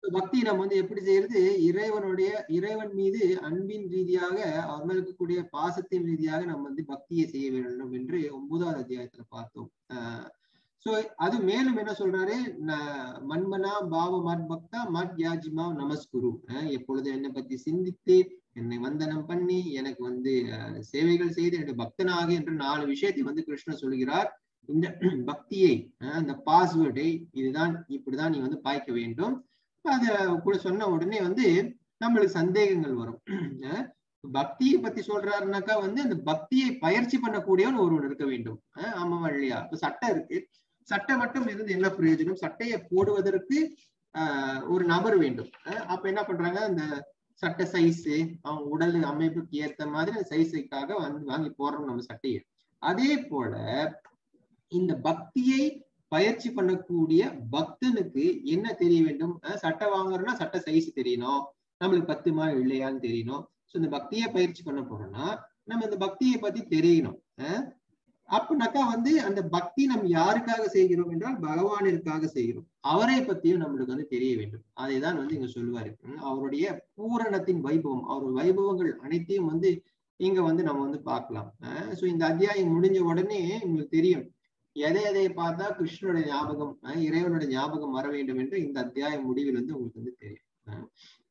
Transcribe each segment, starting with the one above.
பக்தி நம்ம வந்து எப்படி செய்யறது இறைவனுடைய இறைவன் மீது அன்பின் ரீதியாக அவர் மேல் இருக்கக்கூடிய பாசத்தின் ரீதியாக நம்ம வந்து பக்தியை செய்ய வேண்டும் என்று ஒன்பதாவது அத்தியாயத்துல பார்த்தோம் ஆஹ் சோ அது மேலும் என்ன சொல்றாரு ந- மன்மனா பாவ மத் பக்தா மத் யாஜிமா நமஸ்குரு அஹ் எப்பொழுது என்னை பத்தி சிந்தித்து என்னை வந்தனம் பண்ணி எனக்கு வந்து அஹ், சேவைகள் செய்து என்னுடைய பக்தனாக என்று நாலு விஷயத்தை வந்து கிருஷ்ணர் சொல்கிறார் இந்த பக்தியை அஹ், அந்த பாஸ்வேர்டை இதுதான் இப்படிதான் நீ வந்து பாய்க்க வேண்டும் அத கூட சொன்ன உடனே வந்து நம்மளுக்கு சந்தேகங்கள் வரும் அஹ், பக்தியை பத்தி சொல்றாருனாக்கா வந்து அந்த பக்தியை பயிற்சி பண்ணக்கூடியவன் ஒருவன் இருக்க வேண்டும் அஹ், ஆமாவா இல்லையா இப்ப சட்டம் இருக்கு சட்டை மட்டும் இருந்து என்ன பிரயோஜனம் சட்டையை போடுவதற்கு ஆஹ் ஒரு நபர் வேண்டும் அஹ் அப்ப என்ன பண்றாங்க அந்த சட்டை சைஸ் அவங்க உடல் அமைப்புக்கு ஏத்த மாதிரி அந்த சைஸுக்காக வந்து வாங்கி போடுறோம் நம்ம சட்டையை அதே போல இந்த பக்தியை பயிற்சி பண்ணக்கூடிய பக்தனுக்கு என்ன தெரிய வேண்டும் அஹ் சட்டை வாங்குறோம்னா சட்டை சைஸ் தெரியணும் நம்மளுக்கு பத்துமா இல்லையான்னு தெரியணும் ஸோ இந்த பக்தியை பயிற்சி பண்ண போறோம்னா நம்ம இந்த பக்தியை பத்தி தெரியணும் அஹ் அப்படின்னாக்கா வந்து அந்த பக்தி நம்ம யாருக்காக செய்கிறோம் என்றால் பகவானிற்காக செய்கிறோம் அவரை பத்தியும் நம்மளுக்கு வந்து தெரிய வேண்டும் அதைதான் வந்து இங்க சொல்லுவாரு உம் அவருடைய பூரணத்தின் வைபவம் அவர் வைபவங்கள் அனைத்தையும் வந்து இங்க வந்து நம்ம வந்து பார்க்கலாம் சோ இந்த அத்தியாயம் முடிஞ்ச உடனே உங்களுக்கு தெரியும் எதை எதை பார்த்தா கிருஷ்ணனுடைய ஞாபகம் அஹ் இறைவனுடைய ஞாபகம் வர வேண்டும் என்று இந்த அத்தியாயம் முடிவில் வந்து உங்களுக்கு வந்து தெரியும் அஹ்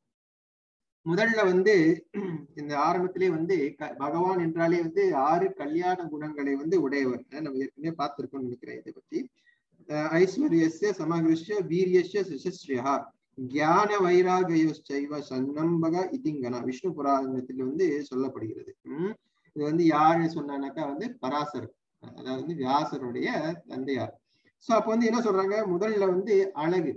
முதல்ல வந்து இந்த ஆரம்பத்திலே வந்து க- பகவான் என்றாலே வந்து ஆறு கல்யாண குணங்களை வந்து உடையவர் அஹ் நம்ம ஏற்கனவே பார்த்திருக்கோம்னு நினைக்கிறேன் இதை பத்தி அஹ் ஐஸ்வர்யஸ்ய சமகிருஷ்ய வீரியஸ்ய சுசஸ்ரீயா ஞான வைராகயோச்சைவ சன்னம்பக இதிங்கனா விஷ்ணு புராணத்தில் வந்து சொல்லப்படுகிறது உம் இது வந்து யாரு சொன்னானாக்கா வந்து பராசர் அதாவது வந்து வியாசருடைய தந்தையார் சோ அப்ப வந்து என்ன சொல்றாங்க முதல்ல வந்து அழகு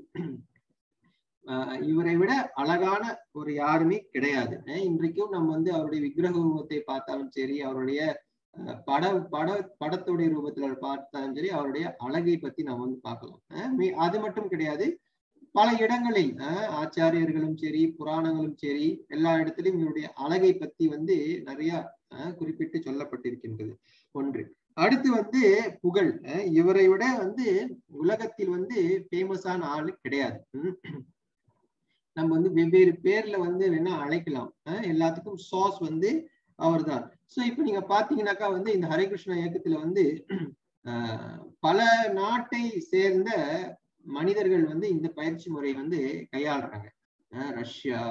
ஆஹ் இவரை விட அழகான ஒரு யாருமே கிடையாது அஹ் இன்றைக்கும் நம்ம வந்து அவருடைய விக்கிரக ரூபத்தை பார்த்தாலும் சரி அவருடைய அஹ் பட பட படத்துடைய ரூபத்துல பார்த்தாலும் சரி அவருடைய அழகை பத்தி நம்ம வந்து பார்க்கலாம் அஹ் மே- அது மட்டும் கிடையாது பல இடங்களில் அஹ் ஆச்சாரியர்களும் சரி புராணங்களும் சரி எல்லா இடத்திலும் இவருடைய அழகை பத்தி வந்து நிறைய அஹ் குறிப்பிட்டு சொல்லப்பட்டிருக்கின்றது ஒன்று அடுத்து வந்து புகழ் அஹ் இவரை விட வந்து உலகத்தில் வந்து ஃபேமஸான ஆளு கிடையாது உம் நம்ம வந்து வெவ்வேறு பேர்ல வந்து வேணா அழைக்கலாம் அஹ் எல்லாத்துக்கும் சாஸ் வந்து அவர்தான் சோ இப்ப நீங்க பாத்தீங்கன்னாக்கா வந்து இந்த ஹரே கிருஷ்ணா இயக்கத்துல வந்து ஆஹ் பல நாட்டை சேர்ந்த மனிதர்கள் வந்து இந்த பயிற்சி முறை வந்து கையாளுறாங்க அஹ் ரஷ்யா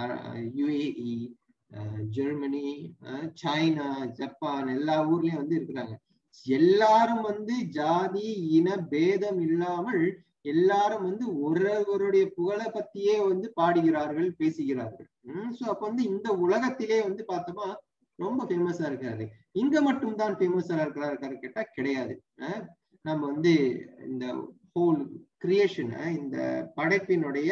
யுஏஇ ஜெர்மனி அஹ் சைனா ஜப்பான் எல்லா ஊர்லயும் வந்து இருக்கிறாங்க எல்லாரும் வந்து ஜாதி இன பேதம் இல்லாமல் எல்லாரும் வந்து ஒருவருடைய புகழை பத்தியே வந்து பாடுகிறார்கள் பேசுகிறார்கள் உம் சோ அப்ப வந்து இந்த உலகத்திலே வந்து பார்த்தோமா ரொம்ப ஃபேமஸா இருக்காரு இங்க மட்டும் தான் ஃபேமஸா இருக்கிறாரு இருக்காரு கேட்டா கிடையாது அஹ் நம்ம வந்து இந்த ஹோல் கிரியேஷன் இந்த படைப்பினுடைய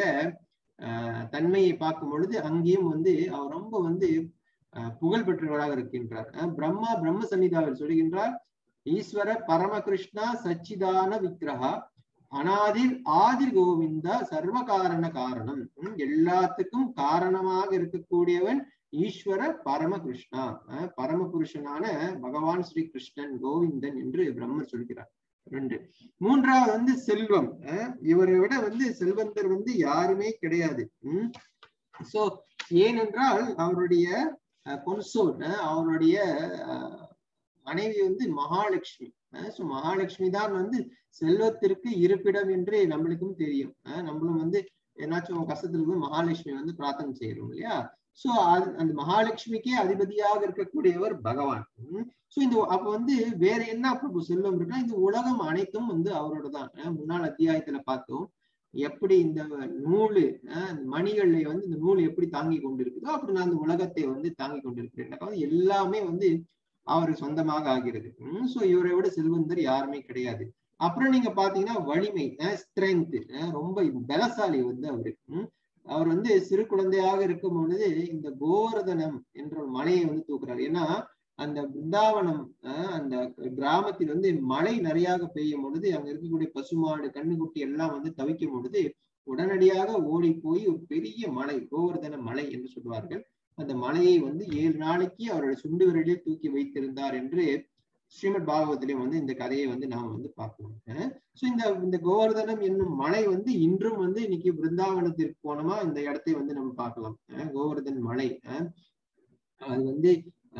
ஆஹ் தன்மையை பார்க்கும் பொழுது அங்கேயும் வந்து அவர் ரொம்ப வந்து ஆஹ் புகழ் பெற்றவராக இருக்கின்றார் அஹ் பிரம்மா பிரம்ம சன்னிதாவில் சொல்கின்றார் ஈஸ்வர பரமகிருஷ்ணா சச்சிதான விக்கிரகா அனாதிர் ஆதிர் கோவிந்தா சர்வ காரண காரணம் உம் எல்லாத்துக்கும் காரணமாக இருக்கக்கூடியவன் ஈஸ்வர பரமகிருஷ்ணா அஹ் பரமபுருஷனான பகவான் ஸ்ரீ கிருஷ்ணன் கோவிந்தன் என்று பிரம்மர் சொல்கிறார் ரெண்டு மூன்றாவது வந்து செல்வம் அஹ் இவரை விட வந்து செல்வந்தர் வந்து யாருமே கிடையாது உம் சோ ஏனென்றால் அவருடைய கொன்சோட் அவருடைய அஹ், மனைவி வந்து மகாலட்சுமி ஸோ மகாலட்சுமி தான் வந்து செல்வத்திற்கு இருப்பிடம் என்று நம்மளுக்கும் தெரியும் அஹ் நம்மளும் வந்து ஏதாச்சும் கஷ்டத்துல இருந்து மகாலட்சுமி வந்து பிரார்த்தனை செய்யறோம் இல்லையா சோ அது அந்த மகாலட்சுமிக்கே அதிபதியாக இருக்கக்கூடியவர் பகவான் சோ இந்த அப்ப வந்து வேற என்ன அப்ப செல்வம் இருக்குன்னா இந்த உலகம் அனைத்தும் வந்து அவரோட தான் அஹ் முன்னாள் அத்தியாயத்துல பார்த்தோம் எப்படி இந்த நூலு அஹ் மணிகளை வந்து இந்த நூல் எப்படி தாங்கி கொண்டிருக்குதோ அப்படி நான் அந்த உலகத்தை வந்து தாங்கி கொண்டிருக்கிறேன் எல்லாமே வந்து அவருக்கு சொந்தமாக ஆகிறது சோ இவரை விட செல்வந்தர் யாருமே கிடையாது அப்புறம் நீங்க பாத்தீங்கன்னா வலிமை ஸ்ட்ரென்த் ரொம்ப பலசாலி வந்து அவரு உம் அவர் வந்து சிறு குழந்தையாக இருக்கும் பொழுது இந்த கோவர்தனம் என்ற ஒரு மலையை வந்து தூக்குறாரு ஏன்னா அந்த பிருந்தாவனம் அஹ் அந்த கிராமத்தில் வந்து மழை நிறையாக பெய்யும் பொழுது அங்க இருக்கக்கூடிய பசுமாடு கண்ணுக்குட்டி எல்லாம் வந்து தவிக்கும் பொழுது உடனடியாக ஓடி போய் ஒரு பெரிய மலை கோவர்தன மலை என்று சொல்வார்கள் அந்த மலையை வந்து ஏழு நாளைக்கு அவருடைய சுண்டு விரலில் தூக்கி வைத்திருந்தார் என்று ஸ்ரீமத் பாகவத்திலையும் வந்து இந்த கதையை வந்து நாம வந்து பார்க்கணும் சோ இந்த இந்த கோவர்தனம் என்னும் மலை வந்து இன்றும் வந்து இன்னைக்கு பிருந்தாவனத்திற்கு போனோமா இந்த இடத்தை வந்து நம்ம பார்க்கலாம் அஹ் கோவர்தன் மலை அஹ் அது வந்து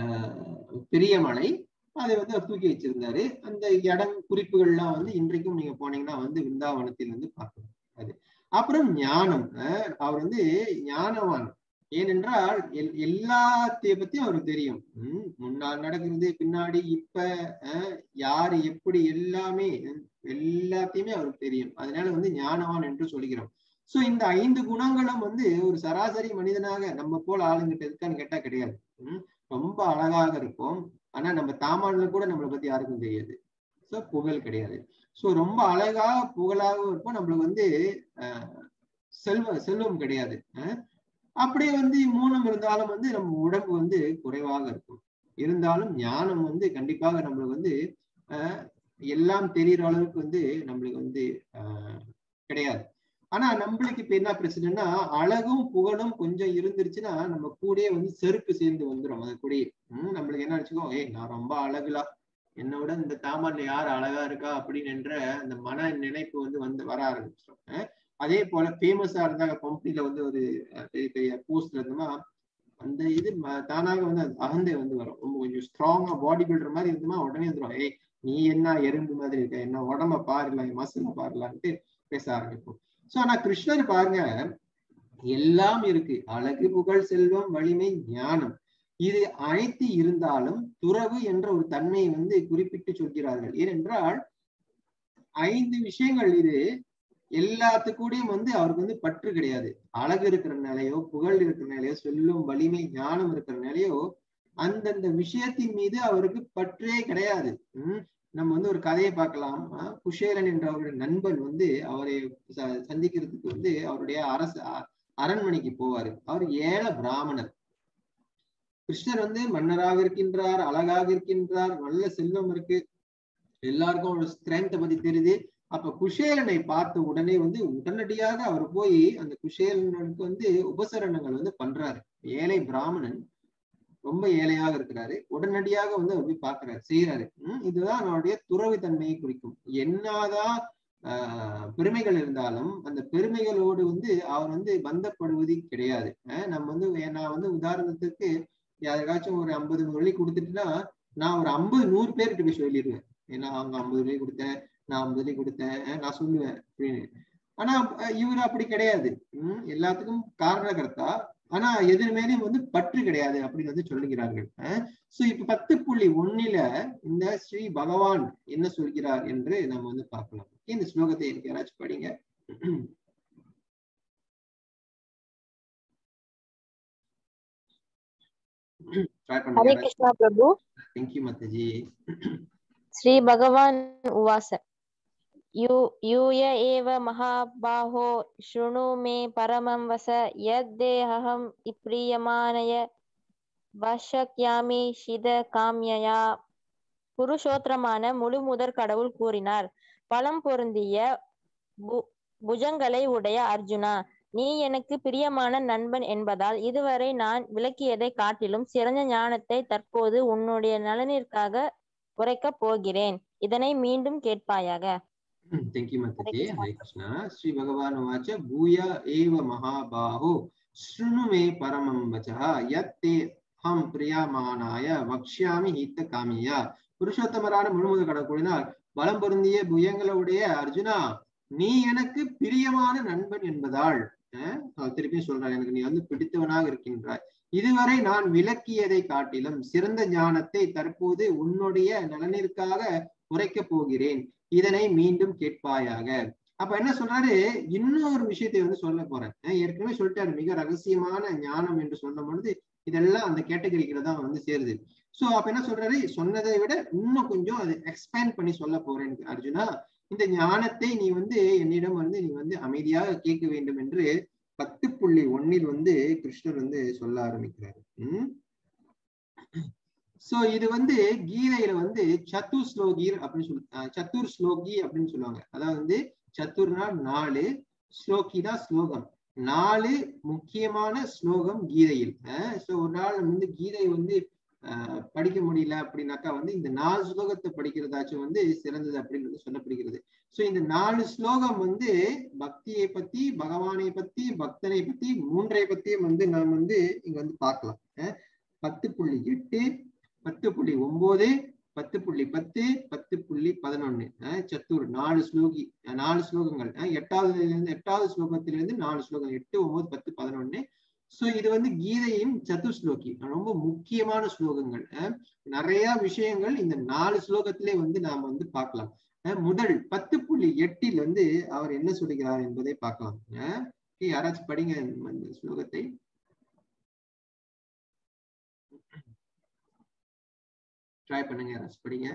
ஆஹ் பெரிய மலை அதை வந்து அவர் தூக்கி வச்சிருந்தாரு அந்த இடம் குறிப்புகள்லாம் வந்து இன்றைக்கும் நீங்க போனீங்கன்னா வந்து விருந்தாவனத்தில் வந்து பார்க்கலாம் அது அப்புறம் ஞானம் அஹ் அவர் வந்து ஞானவான் ஏனென்றால் எல் எல்லாத்தைய பத்தியும் அவருக்கு தெரியும் உம் முன்னால் நடக்கிறது பின்னாடி இப்ப அஹ் யாரு எப்படி எல்லாமே எல்லாத்தையுமே அவருக்கு தெரியும் அதனால வந்து ஞானவான் என்று சொல்கிறோம் சோ இந்த ஐந்து குணங்களும் வந்து ஒரு சராசரி மனிதனாக நம்ம போல ஆளுங்கிட்ட இருக்கான்னு கேட்டா கிடையாது உம் ரொம்ப அழகாக இருக்கும் ஆனா நம்ம தாமான்ல கூட நம்மளை பத்தி யாருக்கும் தெரியாது சோ புகழ் கிடையாது சோ ரொம்ப அழகா புகழாகவும் இருப்போம் நம்மளுக்கு வந்து அஹ் செல்வ செல்வம் கிடையாது அஹ் அப்படியே வந்து மூணும் இருந்தாலும் வந்து நம்ம உடம்பு வந்து குறைவாக இருக்கும் இருந்தாலும் ஞானம் வந்து கண்டிப்பாக நம்மளுக்கு வந்து ஆஹ் எல்லாம் தெரியுற அளவுக்கு வந்து நம்மளுக்கு வந்து ஆஹ் கிடையாது ஆனா நம்மளுக்கு இப்ப என்ன பிரச்சனைனா அழகும் புகழும் கொஞ்சம் இருந்துருச்சுன்னா நம்ம கூடயே வந்து செருப்பு சேர்ந்து வந்துடும் அது கூடயே உம் நம்மளுக்கு என்ன நினைச்சுக்கோ ஏய் நான் ரொம்ப அழகுலா என்னை விட இந்த தாமன்ல யார் அழகா இருக்கா அப்படின்னு என்ற அந்த மன நினைப்பு வந்து வந்து வர ஆரம்பிச்சிடும் அதே போல ஃபேமஸா இருந்தாங்க கம்பெனில வந்து ஒரு பெரிய பெரிய போஸ்ட்ல இருந்தோம்னா அந்த இது தானாக வந்து அகந்தை வந்து வரும் ரொம்ப கொஞ்சம் ஸ்ட்ராங்கா பாடி பில்டர் மாதிரி இருந்தோமா உடனே வந்துடும் ஏய் நீ என்ன எறும்பு மாதிரி இருக்க என்ன உடம்ப பாருலாம் மசில பாருலான்ட்டு பேச ஆரம்பிக்கும் சோ ஆனா கிருஷ்ணர் பாருங்க எல்லாம் இருக்கு அழகு புகழ் செல்வம் வலிமை ஞானம் இது அனைத்து இருந்தாலும் துறவு என்ற ஒரு தன்மையை வந்து குறிப்பிட்டு சொல்கிறார்கள் ஏனென்றால் ஐந்து விஷயங்கள் இது எல்லாத்துக்கூடயும் வந்து அவருக்கு வந்து பற்று கிடையாது அழகு இருக்கிற நிலையோ புகழ் இருக்கிற நிலையோ செல்லும் வலிமை ஞானம் இருக்கிற நிலையோ அந்தந்த விஷயத்தின் மீது அவருக்கு பற்றே கிடையாது உம் நம்ம வந்து ஒரு கதையை பார்க்கலாம் குஷேலன் என்ற அவருடைய நண்பன் வந்து அவரை சந்திக்கிறதுக்கு வந்து அவருடைய அரச அரண்மனைக்கு போவாரு அவர் ஏழை பிராமணர் கிருஷ்ணர் வந்து மன்னராக இருக்கின்றார் அழகாக இருக்கின்றார் நல்ல செல்வம் இருக்கு எல்லாருக்கும் ஒரு ஸ்ட்ரென்த்தை பத்தி தெரியுது அப்ப குஷேலனை பார்த்த உடனே வந்து உடனடியாக அவர் போய் அந்த குஷேலனுக்கு வந்து உபசரணங்கள் வந்து பண்றாரு ஏழை பிராமணன் ரொம்ப ஏழையாக இருக்கிறாரு உடனடியாக வந்து அவர் போய் பாக்குறாரு செய்யறாரு உம் இதுதான் அவருடைய துறவு தன்மையை குறிக்கும் என்னதான் ஆஹ் பெருமைகள் இருந்தாலும் அந்த பெருமைகளோடு வந்து அவர் வந்து பந்தப்படுவது கிடையாது நம்ம வந்து நான் வந்து உதாரணத்துக்கு யாருக்காச்சும் ஒரு ஐம்பது வெள்ளி கொடுத்துட்டுனா நான் ஒரு ஐம்பது நூறு பேர்கிட்ட போய் சொல்லிடுவேன் ஏன்னா அவங்க ஐம்பது வெள்ளி கொடுத்தேன் நான் ஐம்பது வெள்ளி கொடுத்தேன் நான் சொல்லுவேன் அப்படின்னு ஆனா இவர் அப்படி கிடையாது உம் எல்லாத்துக்கும் காரணகர்த்தா ஆனா எதிர் மேலேயும் வந்து பற்று கிடையாது அப்படின்னு வந்து சொல்லுகிறார்கள் சோ இப்ப பத்து புள்ளி ஒன்னில இந்த ஸ்ரீ பகவான் என்ன சொல்கிறார் என்று நம்ம வந்து பார்க்கலாம் இந்த ஸ்லோகத்தை எனக்கு யாராச்சும் படிங்க हरे कृष्णा प्रभु थैंक यू माताजी श्री भगवान उवास यू यूय एव महाबाहो शृणु मे परमं वस यद्देहं प्रीयमानय வஷக்யாமி ஷித காமியா புருஷோத்திரமான முழு முதற் கடவுள் கூறினார் பலம் பொருந்திய புஜங்களை உடைய அர்ஜுனா நீ எனக்கு பிரியமான நண்பன் என்பதால் இதுவரை நான் விளக்கியதை காட்டிலும் சிறந்த ஞானத்தை தற்போது உன்னுடைய நலனிற்காக உரைக்கப் போகிறேன் இதனை மீண்டும் கேட்பாயாக Thank you, Mataji. Hare Krishna. Sri Bhagavan Vacha Bhuya Eva Mahabaho Shrunu Me Paramam Vachaha Yatte ஹம் பிரியாமானாய வக்ஷாமி ஹீத்த காமியா புருஷோத்தமரான முழுமுத கடக்கூடினால் பலம் பொருந்திய புயங்களுடைய அர்ஜுனா நீ எனக்கு பிரியமான நண்பன் என்பதால் திருப்பி சொல்றார் எனக்கு நீ வந்து பிடித்தவனாக இருக்கின்றாய் இதுவரை நான் விளக்கியதை காட்டிலும் சிறந்த ஞானத்தை தற்போது உன்னுடைய நலனிற்காக உரைக்கப் போகிறேன் இதனை மீண்டும் கேட்பாயாக அப்ப என்ன சொல்றாரு இன்னொரு விஷயத்தை வந்து சொல்ல போறேன் ஏற்கனவே சொல்லிட்டாரு மிக ரகசியமான ஞானம் என்று சொல்லும் பொழுது இதெல்லாம் அந்த கேட்டகரிக்குள்ள தான் வந்து சேருது சோ அப்ப என்ன சொல்றாரு சொன்னதை விட இன்னும் கொஞ்சம் அது எக்ஸ்பேண்ட் பண்ணி சொல்ல போறேன் அர்ஜுனா இந்த ஞானத்தை நீ வந்து என்னிடம் வந்து நீ வந்து அமைதியாக கேட்க வேண்டும் என்று பத்து புள்ளி ஒன்னில் வந்து கிருஷ்ணர் வந்து சொல்ல ஆரம்பிக்கிறாரு உம் சோ இது வந்து கீதையில வந்து சத்துர் ஸ்லோகீர் அப்படின்னு சொல்லு சத்துர் ஸ்லோகி அப்படின்னு சொல்லுவாங்க அதாவது வந்து சத்துர்னா நாலு ஸ்லோகினா ஸ்லோகம் நாலு முக்கியமான ஸ்லோகம் கீதையில் சோ ஒரு நாள் வந்து கீதை வந்து ஆஹ் படிக்க முடியல அப்படின்னாக்கா வந்து இந்த நாலு ஸ்லோகத்தை படிக்கிறதாச்சும் வந்து சிறந்தது அப்படின்னு சொல்லப்படுகிறது சோ இந்த நாலு ஸ்லோகம் வந்து பக்தியை பத்தி பகவானை பத்தி பக்தனை பத்தி மூன்றை பத்தியும் வந்து நாம் வந்து இங்க வந்து பார்க்கலாம் அஹ் பத்து புள்ளி எட்டு பத்து புள்ளி ஒன்பது பத்து புள்ளி பத்து பத்து புள்ளி பதினொன்னு சத்தூர் நாலு ஸ்லோகி அஹ் நாலு ஸ்லோகங்கள் அஹ் எட்டாவதுல இருந்து எட்டாவது ஸ்லோகத்திலிருந்து நாலு ஸ்லோகம் எட்டு ஒன்பது பத்து பதினொன்னு சோ இது வந்து கீதையின் சதுஸ்லோகி ரொம்ப முக்கியமான ஸ்லோகங்கள் அஹ் நிறைய விஷயங்கள் இந்த நாலு ஸ்லோகத்திலே வந்து நாம வந்து பார்க்கலாம் அஹ் முதல் பத்து புள்ளி எட்டில் வந்து அவர் என்ன சொல்லுகிறார் என்பதை பார்க்கலாம் அஹ் யாராச்சும் படிங்க இந்த ஸ்லோகத்தை ட்ரை பண்ணுங்க யாராச்சும் படிங்க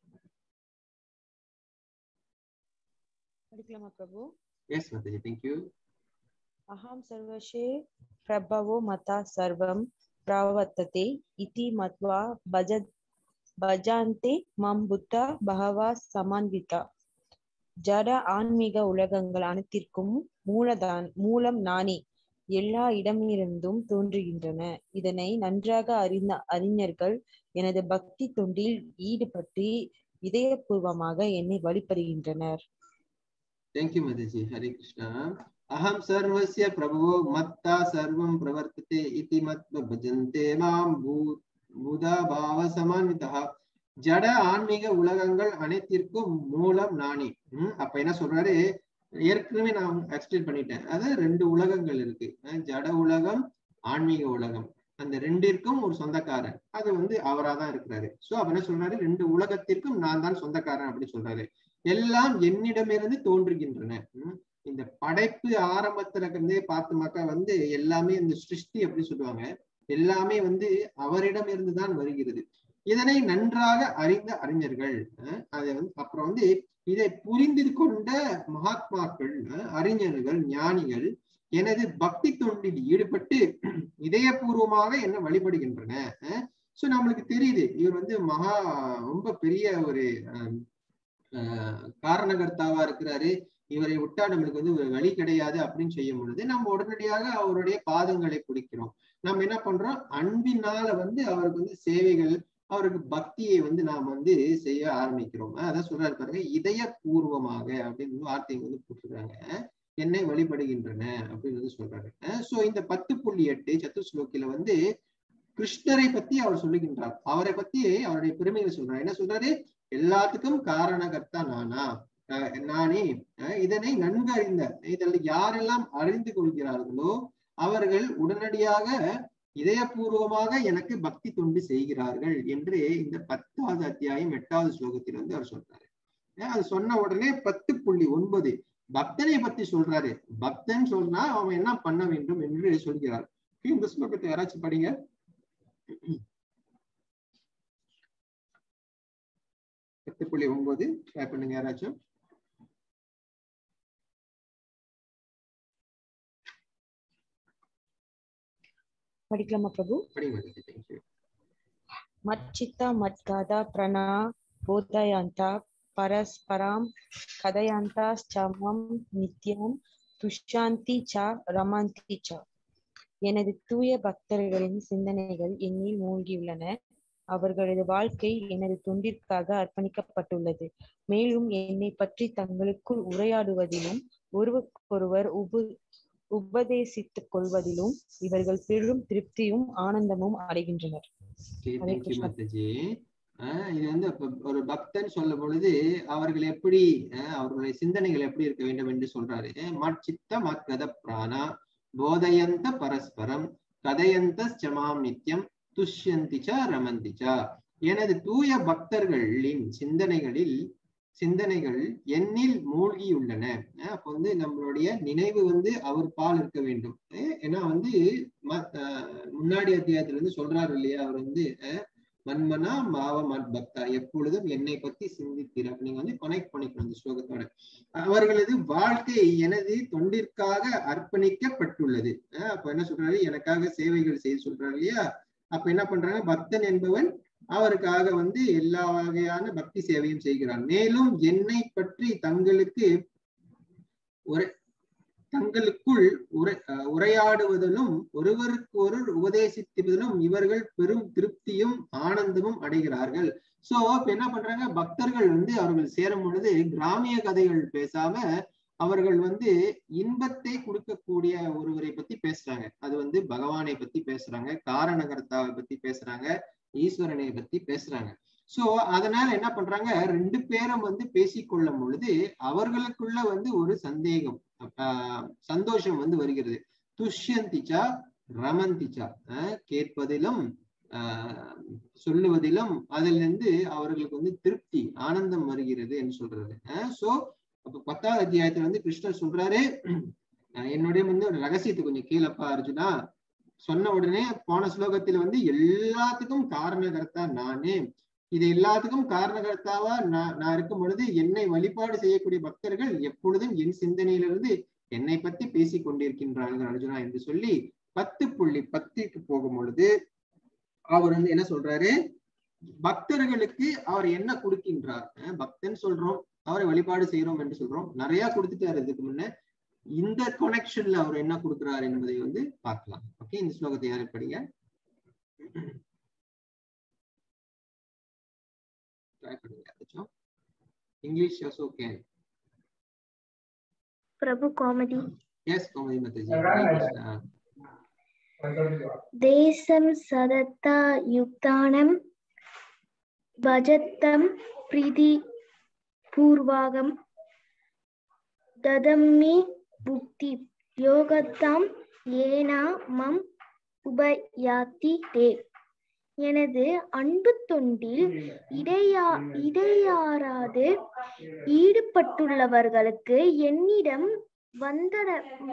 படிக்கலாமா பிரபு எஸ் மாதாஜி தேங்க்யூ அஹம் சர்வஷே பிரபவோ மதா சர்வம் பிரவர்த்ததே இதி மத்வா பஜ பஜாந்தே மம் புத்தா பகவா சமான்விதா ஜட ஆன்மீக உலகங்கள் அனைத்திற்கும் மூலதான் மூலம் நானே எல்லா இடமிருந்தும் தோன்றுகின்றன இதனை நன்றாக அறிந்த அறிஞர்கள் எனது பக்தி தொண்டில் ஈடுபட்டு இதயபூர்வமாக என்னை வழிபடுகின்றனர் தேங்க்யூ மாதாஜி ஹரே கிருஷ்ணா அகம் சர்வஸ்ய பிரபுவோ மத்தா சர்வம் பிரவர்த்ததே இதி மத்வ பஜந்தே மாம் பூ பூதா பாவ சமான்விதா ஜட ஆன்மீக உலகங்கள் அனைத்திற்கும் மூலம் நானே ஹம் அப்ப என்ன சொல்றாரு ஏற்கனவே நான் எக்ஸ்பிளைன் பண்ணிட்டேன் அது ரெண்டு உலகங்கள் இருக்கு அஹ் ஜட உலகம் ஆன்மீக உலகம் அந்த ரெண்டிற்கும் ஒரு சொந்தக்காரன் அது வந்து அவரா தான் இருக்கிறாரு சோ அப்ப என்ன சொல்றாரு ரெண்டு உலகத்திற்கும் நான் தான் சொந்தக்காரன் அப்படின்னு சொல்றாரு எல்லாம் என்னிடமிருந்து தோன்றுகின்றன உம் இந்த படைப்பு ஆரம்பத்துல இருந்தே பார்த்தோமாக்கா வந்து எல்லாமே இந்த சிருஷ்டி அப்படி சொல்லுவாங்க எல்லாமே வந்து அவரிடம் இருந்து தான் வருகிறது இதனை நன்றாக அறிந்த அறிஞர்கள் அஹ் அதை வந்து அப்புறம் வந்து இதை புரிந்து கொண்ட மகாத்மாக்கள் அஹ் அறிஞர்கள் ஞானிகள் எனது பக்தி தொண்டில் ஈடுபட்டு இதயபூர்வமாக என்ன வழிபடுகின்றன சோ நம்மளுக்கு தெரியுது இவர் வந்து மகா ரொம்ப பெரிய ஒரு ஆஹ் காரணகர்த்தாவா இருக்கிறாரு இவரை விட்டா நம்மளுக்கு வந்து ஒரு வழி கிடையாது அப்படின்னு செய்யும் பொழுது நம்ம உடனடியாக அவருடைய பாதங்களை பிடிக்கிறோம் நம்ம என்ன பண்றோம் அன்பினால வந்து அவருக்கு வந்து சேவைகள் அவருக்கு பக்தியை வந்து நாம் வந்து செய்ய ஆரம்பிக்கிறோம் அதான் சொல்றாரு பாருங்க இதய பூர்வமாக அப்படின்னு வார்த்தை வந்து போட்டிருக்காங்க என்னை வழிபடுகின்றன அப்படின்னு வந்து சொல்றாரு சோ இந்த பத்து புள்ளி எட்டு சத்துஸ்லோக்கில வந்து கிருஷ்ணரை பத்தி அவர் சொல்லுகின்றார் அவரை பத்தி அவருடைய பெருமைகளை சொல்றாரு என்ன சொல்றாரு எல்லாத்துக்கும் காரணகர்த்தா நானா நானே இதனை நன்கு அறிந்த இதில் யாரெல்லாம் அறிந்து கொள்கிறார்களோ அவர்கள் உடனடியாக இதயபூர்வமாக எனக்கு பக்தி தொண்டு செய்கிறார்கள் என்று இந்த பத்தாவது அத்தியாயம் எட்டாவது ஸ்லோகத்தில் வந்து அவர் சொல்றாரு அது சொன்ன உடனே பத்து புள்ளி ஒன்பது பக்தனை பத்தி சொல்றாரு பக்தன் சொன்னா அவன் என்ன பண்ண வேண்டும் என்று சொல்கிறார் இந்த ஸ்லோகத்தை யாராச்சும் படிங்க பத்து புள்ளி ஒன்பது ட்ரை பண்ணுங்க யாராச்சும் படிக்கலாமா பிரபு படிங்க தேங்க்யூ மச்சித்த மத்காதா பிரணா போதயாந்தா பரஸ்பராம் கதயாந்தா ஸ்சமம் நித்யம் துஷாந்தி ச ரமாந்தி ச எனது தூய பக்தர்களின் சிந்தனைகள் என்னில் மூழ்கியுள்ளன அவர்களது வாழ்க்கை எனது தொண்டிற்காக அர்ப்பணிக்கப்பட்டுள்ளது மேலும் என்னை பற்றி தங்களுக்குள் உரையாடுவதிலும் ஒருவருக்கொருவர் உப உபதேசித்துக் கொள்வதிலும் இவர்கள் பெரும் திருப்தியும் ஆனந்தமும் அடைகின்றனர் மாதாஜி இது வந்து ஒரு பக்தன் சொல்லும் பொழுது அவர்கள் எப்படி அவர்களுடைய சிந்தனைகள் எப்படி இருக்க வேண்டும் என்று சொல்றாரு மச்சித்த மத்கத பிராணா போதயந்த பரஸ்பரம் கதயந்த சமாம் நித்தியம் துஷ்யந்திச்சா ரமந்திச்சா எனது தூய பக்தர்களின் சிந்தனைகளில் சிந்தனைகள் என்னில் மூழ்கியுள்ளன அப்ப வந்து நம்மளுடைய நினைவு வந்து அவர் பால் இருக்க வேண்டும் ஏன்னா வந்து முன்னாடி அத்தியாயத்துல இருந்து சொல்றாரு இல்லையா அவர் வந்து மன்மனா மாவ மத் பக்தா எப்பொழுதும் என்னை பத்தி சிந்தித்தீர் அப்ப நீங்க வந்து கனெக்ட் பண்ணிக்கணும் அந்த ஸ்லோகத்தோட அவர்களது வாழ்க்கை எனது தொண்டிற்காக அர்ப்பணிக்கப்பட்டுள்ளது அப்ப என்ன சொல்றாரு எனக்காக சேவைகள் செய்து சொல்றாரு இல்லையா அப்ப என்ன பண்றாங்க பக்தன் என்பவன் அவருக்காக வந்து எல்லா வகையான பக்தி சேவையும் செய்கிறான் மேலும் என்னை பற்றி தங்களுக்கு ஒரு தங்களுக்குள் உரை அஹ் உரையாடுவதிலும் ஒருவருக்கு ஒருவர் உபதேசிப்பதிலும் இவர்கள் பெரும் திருப்தியும் ஆனந்தமும் அடைகிறார்கள் சோ இப்ப என்ன பண்றாங்க பக்தர்கள் வந்து அவர்கள் சேரும் பொழுது கிராமிய கதைகள் பேசாம அவர்கள் வந்து இன்பத்தை கொடுக்கக்கூடிய ஒருவரை பத்தி பேசுறாங்க அது வந்து பகவானை பத்தி பேசுறாங்க காரணகர்த்தாவை பத்தி பேசுறாங்க ஈஸ்வரனை பத்தி பேசுறாங்க சோ அதனால என்ன பண்றாங்க ரெண்டு பேரும் வந்து பேசிக்கொள்ளும் பொழுது அவர்களுக்குள்ள வந்து ஒரு சந்தேகம் ஆஹ் சந்தோஷம் வந்து வருகிறது துஷ்யந்திச்சா ரமந்திச்சா ஆஹ் கேட்பதிலும் ஆஹ் சொல்லுவதிலும் அதிலிருந்து அவர்களுக்கு வந்து திருப்தி ஆனந்தம் வருகிறது என்று சொல்றது சோ அப்ப பத்தாவது அத்தியாயத்துல வந்து கிருஷ்ணர் சொல்றாரு அஹ் என்னுடைய வந்து ஒரு ரகசியத்தை கொஞ்சம் கீழப்பா அர்ஜுனா சொன்ன உடனே போன ஸ்லோகத்துல வந்து எல்லாத்துக்கும் காரணகர்த்தா நானே இது எல்லாத்துக்கும் காரணகர்த்தாவா நான் நான் இருக்கும் பொழுது என்னை வழிபாடு செய்யக்கூடிய பக்தர்கள் எப்பொழுதும் என் சிந்தனையிலிருந்து என்னை பத்தி பேசிக் கொண்டிருக்கின்றார்கள் அர்ஜுனா என்று சொல்லி பத்து புள்ளி பத்துக்கு போகும் பொழுது அவர் வந்து என்ன சொல்றாரு பக்தர்களுக்கு அவர் என்ன கொடுக்கின்றார் அஹ் பக்தன் சொல்றோம் அவரை வழிபாடு செய்யறோம் என்று சொல்றோம் நிறைய கொடுத்துட்டாரு இதுக்கு முன்ன இந்த கொனெக்ஷன்ல அவர் என்ன கொடுக்கிறார் என்பதை வந்து பார்க்கலாம் ஓகே இந்த ஸ்லோகத்தை யாரு படிங்க ட்ரை பண்ணுங்க யாராச்சும் இங்கிலீஷ் ஆல்சோ கேன் प्रभु कॉमेडी எஸ் கோமதி மத்தஜி देशं सदत्ता युक्तानं भजतं प्रीति पूर्वागं ददम्मि भुक्ति योगतां येन मम உபயாத்தி தே எனது அன்பு தொண்டில் இடையா இடையாறாது ஈடுபட்டுள்ளவர்களுக்கு என்னிடம் வந்தட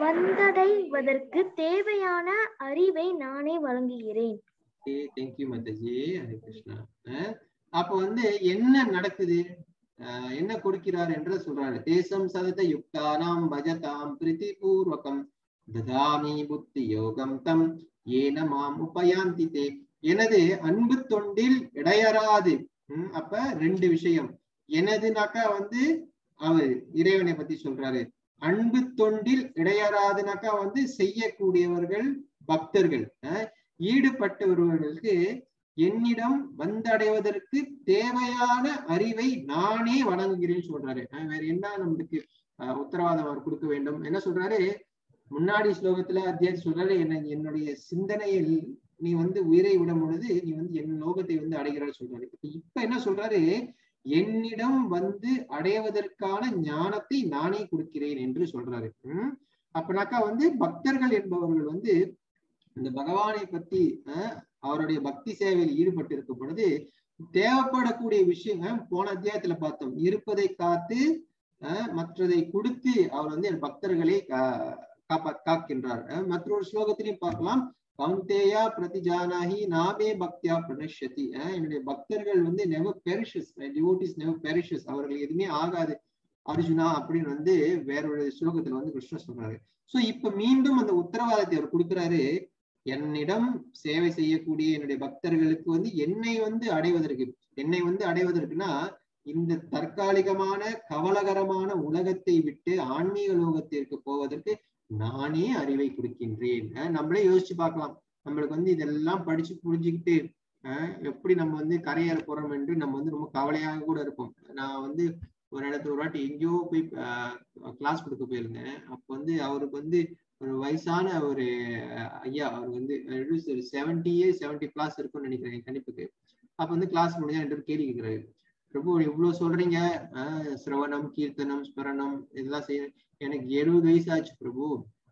வந்தடைவதற்கு தேவையான அறிவை நானே வழங்குகிறேன் தேங்க்யூ மத்தஜி ஹரே கிருஷ்ணா அஹ் அப்ப வந்து என்ன நடக்குது அஹ் என்ன கொடுக்கிறார் என்று சொல்றாரு தேசம் சதத யுக்தானாம் பஜதாம் பிரீதி பூர்வகம் ததாமி புத்தி யோகம் தம் ஏன மாம் உபயாந்தி தே எனது அன்பு தொண்டில் இடையறாது ஹம், அப்ப ரெண்டு விஷயம் எனதுனாக்கா வந்து அவர் இறைவனை பத்தி சொல்றாரு அன்பு தொண்டில் இடையறாதுனாக்கா வந்து செய்யக்கூடியவர்கள் பக்தர்கள் அஹ் ஈடுபட்டவர்களுக்கு என்னிடம் வந்தடைவதற்கு தேவையான அறிவை நானே வழங்குகிறேன்னு சொல்றாரு அஹ் வேற என்ன நம்மளுக்கு அஹ், உத்தரவாதம் அவர் கொடுக்க வேண்டும் என்ன சொல்றாரு முன்னாடி ஸ்லோகத்துல அத்தியாயம் சொல்றாரு என்ன என்னுடைய சிந்தனையில் நீ வந்து உயிரை விடும் பொழுது நீ வந்து என் லோகத்தை வந்து அடைகிறாரு சொல்றாரு இப்ப இப்ப என்ன சொல்றாரு என்னிடம் வந்து அடைவதற்கான ஞானத்தை நானே கொடுக்கிறேன் என்று சொல்றாரு உம் அப்பனாக்கா வந்து பக்தர்கள் என்பவர்கள் வந்து இந்த பகவானை பத்தி அஹ், அவருடைய பக்தி சேவையில் ஈடுபட்டு இருக்கும் பொழுது தேவைப்படக்கூடிய விஷயங்கள் போன அத்தியாயத்துல பார்த்தோம் இருப்பதை காத்து அஹ், மற்றதை கொடுத்து அவர் வந்து என் பக்தர்களை கா- காப்பா காக்கின்றார் அஹ், மற்றொரு ஸ்லோகத்திலையும் பார்க்கலாம் கவுந்தேயா பிரதிஜானாகி நாமே பக்தியா பிரணஷ்யதி அஹ், என்னுடைய பக்தர்கள் வந்து never perishes devotees never perishes அவர்கள் எதுவுமே ஆகாது அர்ஜுனா அப்படின்னு வந்து வேறொரு ஸ்லோகத்துல வந்து கிருஷ்ணர் சொல்றாரு சோ இப்ப மீண்டும் அந்த உத்தரவாதத்தை அவர் கொடுக்கிறாரு என்னிடம் சேவை செய்யக்கூடிய என்னுடைய பக்தர்களுக்கு வந்து என்னை வந்து அடைவதற்கு என்னை வந்து அடைவதற்குனா இந்த தற்காலிகமான கவலகரமான உலகத்தை விட்டு ஆன்மீக லோகத்திற்கு போவதற்கு நானே அறிவை கொடுக்கின்றேன் அஹ் நம்மளே யோசிச்சு பார்க்கலாம் நம்மளுக்கு வந்து இதெல்லாம் படிச்சு புரிஞ்சுக்கிட்டு அஹ் எப்படி நம்ம வந்து கரையேற போறோம் என்று நம்ம வந்து ரொம்ப கவலையாக கூட இருப்போம் நான் வந்து ஒரு இடத்துல ஒரு வாட்டி எங்கேயோ போய் கிளாஸ் கொடுக்க போயிருந்தேன் அப்ப வந்து அவருக்கு வந்து ஒரு வயசான ஒரு அஹ், ஐயா அவர் வந்து செவன்டி செவன்டி கிளாஸ் இருக்கும்னு நினைக்கிறேன் என் கணிப்புக்கு அப்ப வந்து கிளாஸ் முடிஞ்சா ரெண்டு பேரும் கேள்வி கேட்கிறாரு பிரபு இவ்வளவு சொல்றீங்க ஆஹ் சிரவணம் கீர்த்தனம் ஸ்மரணம் இதெல்லாம் செய்ய எனக்கு எழுபது வயசு ஆச்சு பிரபு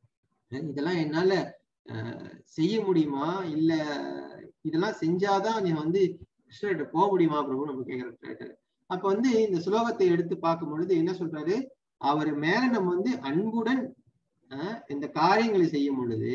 அஹ் இதெல்லாம் என்னால ஆஹ் செய்ய முடியுமா இல்ல இதெல்லாம் செஞ்சாதான் நீ வந்து கிருஷ்ணர்கிட்ட போக முடியுமா பிரபு நம்ம கேட்கிற அப்ப வந்து இந்த ஸ்லோகத்தை எடுத்து பார்க்கும் பொழுது என்ன சொல்றாரு அவர் மேல நம்ம வந்து அன்புடன் ஆஹ் இந்த காரியங்களை செய்யும் பொழுது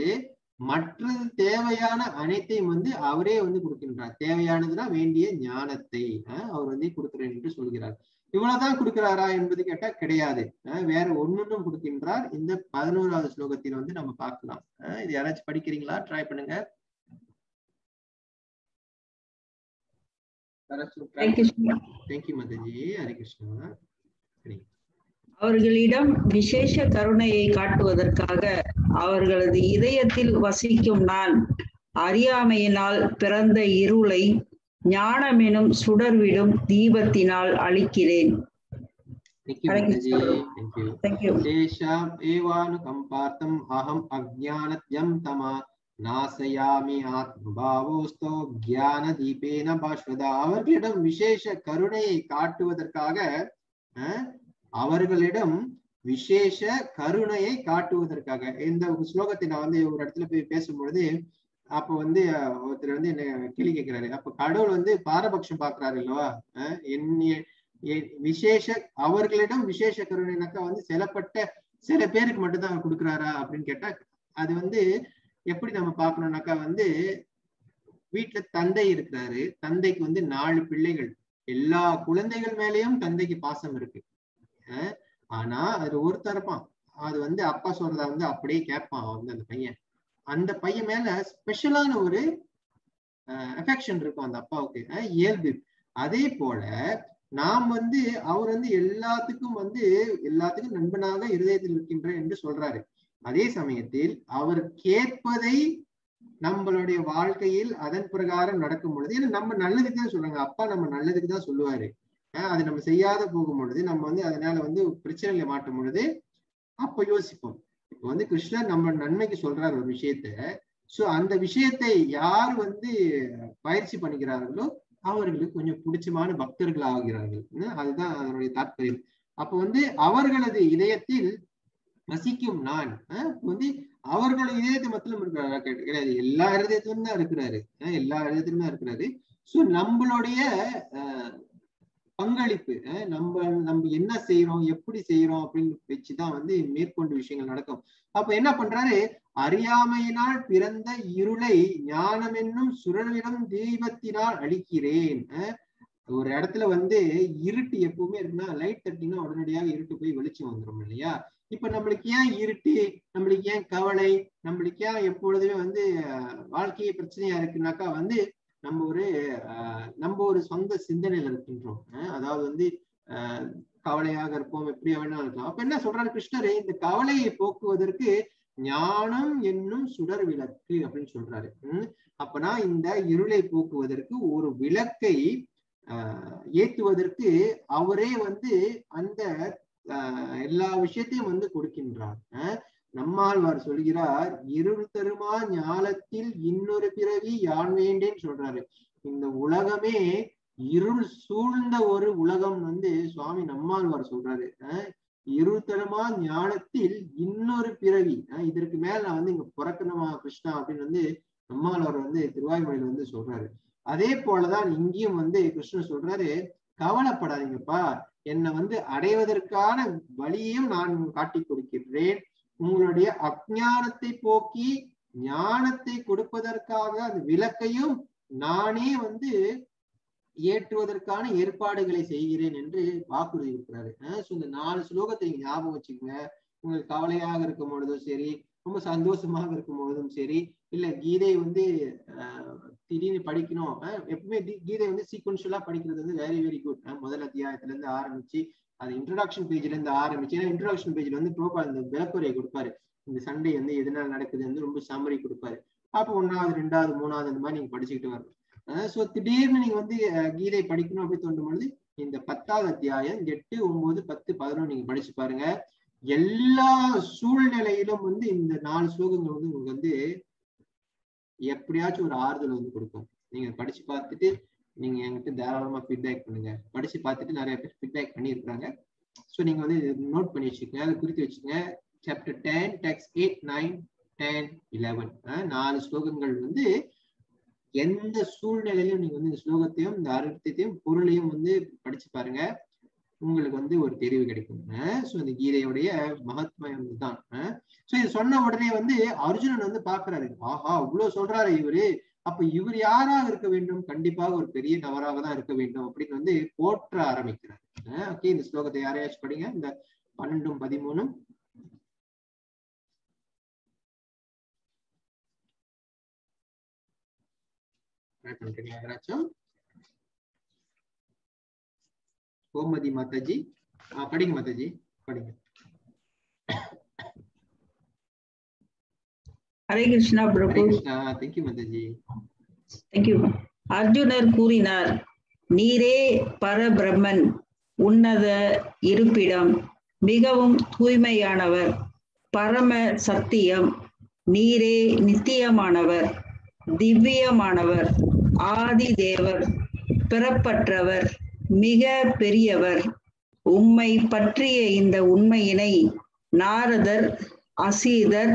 மற்றது தேவையான அனைத்தையும் வந்து அவரே வந்து கொடுக்கின்றார் தேவையானதுன்னா வேண்டிய ஞானத்தை ஆஹ் அவர் வந்து கொடுக்கிறேன் என்று சொல்கிறார் இவ்வளவுதான் கொடுக்கிறாரா என்பது கேட்டா கிடையாது ஆஹ் வேற ஒன்னொன்னும் கொடுக்கின்றார் இந்த பதினோராவது ஸ்லோகத்தில் வந்து நம்ம பார்க்கலாம் ஆஹ் இது யாராச்சும் படிக்கிறீங்களா ட்ரை பண்ணுங்க யாராச்சும் try Thank you. தேங்க்யூ மதஜி ஹரிகிருஷ்ணா சரி அவர்களிடம் விசேஷ கருணையை காட்டுவதற்காக அவர்களது இதயத்தில் வசிக்கும் நான் அறியாமையினால் பிறந்த இருளை ஞானமெனும் சுடர்விடும் தீபத்தினால் அழிக்கிறேன் Thank you, Thank you, Mataji. sir. Thank you. Thank you तेषाम् एवानुकम्पार्थम् अहम् अज्ञानत्यं तमा நாசயாமி ஆத்மபாவோஸ்தோ ஞான தீபேன பாஸ்வதா அவர்களிடம் விசேஷ கருணையை காட்டுவதற்காக அஹ், அவர்களிடம் விசேஷ கருணையை காட்டுவதற்காக இந்த ஒரு ஸ்லோகத்தை நான் வந்து ஒரு இடத்துல போய் பேசும்பொழுது அப்ப வந்து அஹ், ஒருத்தர் வந்து என்ன கேள்வி கேட்கிறாரு அப்ப கடவுள் வந்து பாரபட்சம் பாக்குறாரு இல்லவா அஹ், என்னைய எ- விசேஷ அவர்களிடம் விசேஷ கருணைனாக்கா வந்து சிலப்பட்ட சில பேருக்கு மட்டும் தான் கொடுக்குறாரா அப்படின்னு கேட்டா அது வந்து எப்படி நம்ம பார்க்கணும்னாக்கா வந்து வீட்டுல தந்தை இருக்கிறாரு தந்தைக்கு வந்து நாலு பிள்ளைகள் எல்லா குழந்தைகள் மேலயும் தந்தைக்கு பாசம் இருக்கு அஹ் ஆனா அது ஒரு தரப்பான் அது வந்து அப்பா சொல்றத வந்து அப்படியே கேட்பான் வந்து அந்த பையன் அந்த பையன் மேல ஸ்பெஷலான ஒரு அஃபெக்ஷன் இருக்கும் அந்த அப்பாவுக்கு அஹ் இயல்பு அதே போல நாம் வந்து அவர் வந்து எல்லாத்துக்கும் வந்து எல்லாத்துக்கும் நண்பனாக இருதயத்தில் இருக்கின்ற என்று சொல்றாரு அதே சமயத்தில் அவர் கேட்பதை நம்மளுடைய வாழ்க்கையில் அதன் பிரகாரம் நடக்கும் பொழுது ஏன்னா நம்ம நல்லதுக்கு தான் சொல்றாங்க அப்பா நம்ம நல்லதுக்கு தான் சொல்லுவாரு அஹ் அது நம்ம செய்யாத போகும் பொழுது நம்ம வந்து அதனால வந்து பிரச்சனையில மாட்டும் பொழுது அப்ப யோசிப்போம் இப்ப வந்து கிருஷ்ணர் நம்ம நன்மைக்கு சொல்றாரு ஒரு விஷயத்த சோ அந்த விஷயத்தை யார் வந்து பயிற்சி பண்ணிக்கிறார்களோ அவர்களுக்கு கொஞ்சம் பிடிச்சமான பக்தர்கள் ஆகிறார்கள் உம் அதுதான் அதனுடைய தாற்பயம் அப்ப வந்து அவர்களது இதயத்தில் வசிக்கும் நான் அஹ் வந்து அவர்களோட இதயத்தை மட்டும் இருக்கிறாரா கேட்டு- கிடையாது எல்லா இதயத்திலும் தான் இருக்கிறாரு அஹ் எல்லா இதயத்திலும் தான் இருக்கிறாரு சோ நம்மளுடைய அஹ், பங்களிப்பு அஹ் நம்ம நம்ம என்ன செய்யறோம் எப்படி செய்யறோம் அப்படின்னு வச்சுதான் வந்து மேற்கொண்டு விஷயங்கள் நடக்கும் அப்ப என்ன பண்றாரு அறியாமையினால் பிறந்த இருளை ஞானம் என்னும் சுழலிடம் தீபத்தினால் அழிக்கிறேன் அஹ் ஒரு இடத்துல வந்து இருட்டு எப்பவுமே இருக்குன்னா லைட் தட்டினா உடனடியாக இருட்டு போய் வெளிச்சம் வந்துடும் இல்லையா இப்ப நம்மளுக்கு ஏன் இருட்டு நம்மளுக்கு ஏன் கவலை நம்மளுக்கு ஏன் எப்பொழுதுமே வந்து அஹ், வாழ்க்கையே பிரச்சனையா இருக்குனாக்கா வந்து நம்ம ஒரு அஹ், நம்ம ஒரு சொந்த சிந்தனையில இருக்கின்றோம் அஹ், அதாவது வந்து அஹ், கவலையாக இருப்போம் எப்படியா வேணாலும் இருக்கலாம் அப்ப என்ன சொல்றாரு கிருஷ்ணர் இந்த கவலையை போக்குவதற்கு ஞானம் என்னும் சுடர் விளக்கு அப்படின்னு சொல்றாரு உம் அப்பனா இந்த இருளை போக்குவதற்கு ஒரு விளக்கை ஆஹ் ஏத்துவதற்கு அவரே வந்து அந்த ஆஹ் எல்லா விஷயத்தையும் வந்து கொடுக்கின்றார் ஆஹ் நம்மாழ்வார் சொல்கிறார் இருள் தருமா ஞாலத்தில் இன்னொரு பிறவி யான் வேண்டேன்னு சொல்றாரு இந்த உலகமே இருள் சூழ்ந்த ஒரு உலகம் வந்து சுவாமி நம்மாழ்வார் சொல்றாரு ஆஹ் இருள் தருமா ஞானத்தில் இன்னொரு பிறவி ஆஹ் இதற்கு மேல நான் வந்து இங்க பிறக்கணுமா கிருஷ்ணா அப்படின்னு வந்து நம்மாழ்வார் வந்து திருவாய்மொழியில வந்து சொல்றாரு அதே போலதான் இங்கேயும் வந்து கிருஷ்ணர் சொல்றாரு கவலைப்படாதீங்கப்பா என்னை வந்து அடைவதற்கான வழியையும் நான் காட்டிக் கொடுக்கின்றேன் உங்களுடைய அஜ்ஞானத்தை போக்கி ஞானத்தை கொடுப்பதற்காக அந்த விளக்கையும் நானே வந்து ஏற்றுவதற்கான ஏற்பாடுகளை செய்கிறேன் என்று வாக்குறுதி இருக்கிறாரு அஹ் so இந்த நாலு ஸ்லோகத்தை நீங்க ஞாபகம் வச்சுக்கோங்க உங்களுக்கு கவலையாக இருக்கும் பொழுதும் சரி ரொம்ப சந்தோஷமாக இருக்கும் பொழுதும் சரி இல்ல கீதை வந்து அஹ், திடீர்னு படிக்கணும் அஹ், எப்பவுமே கீ- கீதை வந்து சீக்வன்ஷியலா படிக்கிறது வந்து வெரி வெரி குட் முதல் அத்தியாயத்துல இருந்து ஆரம்பிச்சு அது இன்ட்ரடக்ஷன் பேஜ்ல இருந்து ஆரம்பிச்சு ஏன்னா இன்ட்ரடக்ஷன் பேஜ்ல வந்து ப்ரோபா இந்த விளக்குறையை கொடுப்பாரு இந்த சண்டை வந்து எதனால நடக்குது வந்து ரொம்ப சம்மரி கொடுப்பாரு அப்ப ஒன்னாவது ரெண்டாவது மூணாவது அந்த மாதிரி நீங்க படிச்சுக்கிட்டு வரணும் சோ திடீர்னு நீங்க வந்து அஹ், கீதை படிக்கணும் அப்படி தோன்றும் பொழுது இந்த பத்தாவது அத்தியாயம் எட்டு ஒன்பது பத்து பதினொன்று நீங்க படிச்சு பாருங்க எல்லா சூழ்நிலையிலும் வந்து இந்த நாலு ஸ்லோகங்கள் வந்து உங்களுக்கு வந்து எப்படியாச்சும் ஒரு ஆறுதல் வந்து கொடுக்கும் நீங்க படிச்சு பார்த்துட்டு நீங்க என்கிட்ட தாராளமா ஃபீட்பேக் பண்ணுங்க படிச்சு பார்த்துட்டு நிறைய பேர் ஃபீட்பேக் பண்ணியிருக்காங்க ஸோ நீங்க வந்து நோட் பண்ணி வச்சுக்கோங்க அதை குறித்து வச்சுக்கோங்க chapter ten texts eight nine ten eleven நாலு ஸ்லோகங்கள் வந்து எந்த சூழ்நிலையிலும் நீங்க வந்து இந்த ஸ்லோகத்தையும் இந்த அர்த்தத்தையும் பொருளையும் வந்து படிச்சு பாருங்க உங்களுக்கு வந்து ஒரு தெரிவு கிடைக்கும் ஸோ இந்த கீதையுடைய மகத்மயம் தான் ஸோ இது சொன்ன உடனே வந்து அர்ஜுனன் வந்து பாக்குறாரு ஆஹா இவ்வளவு சொல்றாரு இவரு அப்ப இவர் யாராக இருக்க வேண்டும் கண்டிப்பாக ஒரு பெரிய நபராக தான் இருக்க வேண்டும் அப்படின்னு வந்து போற்ற ஆரம்பிக்கிறார் ஓகே இந்த ஸ்லோகத்தை யாரையாச்சும் படிங்க இந்த பன்னெண்டும் பதிமூணும் try பண்றீங்களா யாராச்சும் கோமதி மாதாஜி ஆஹ் படிங்க மாதாஜி படிங்க ஹரே கிருஷ்ணா ஹரே பிரபு கிருஷ்ணா தேங்க்யூ மாதாஜி தேங்க்யூ அர்ஜுனர் கூறினார் நீரே பரபிரம்மன் உன்னத இருப்பிடம் மிகவும் தூய்மையானவர் பரம சத்தியம் நீரே நித்தியமானவர் திவ்யமானவர் ஆதி தேவர் பிறப்பற்றவர் மிக பெரியவர் உம்மை பற்றிய இந்த உண்மையினை நாரதர் அசீதர்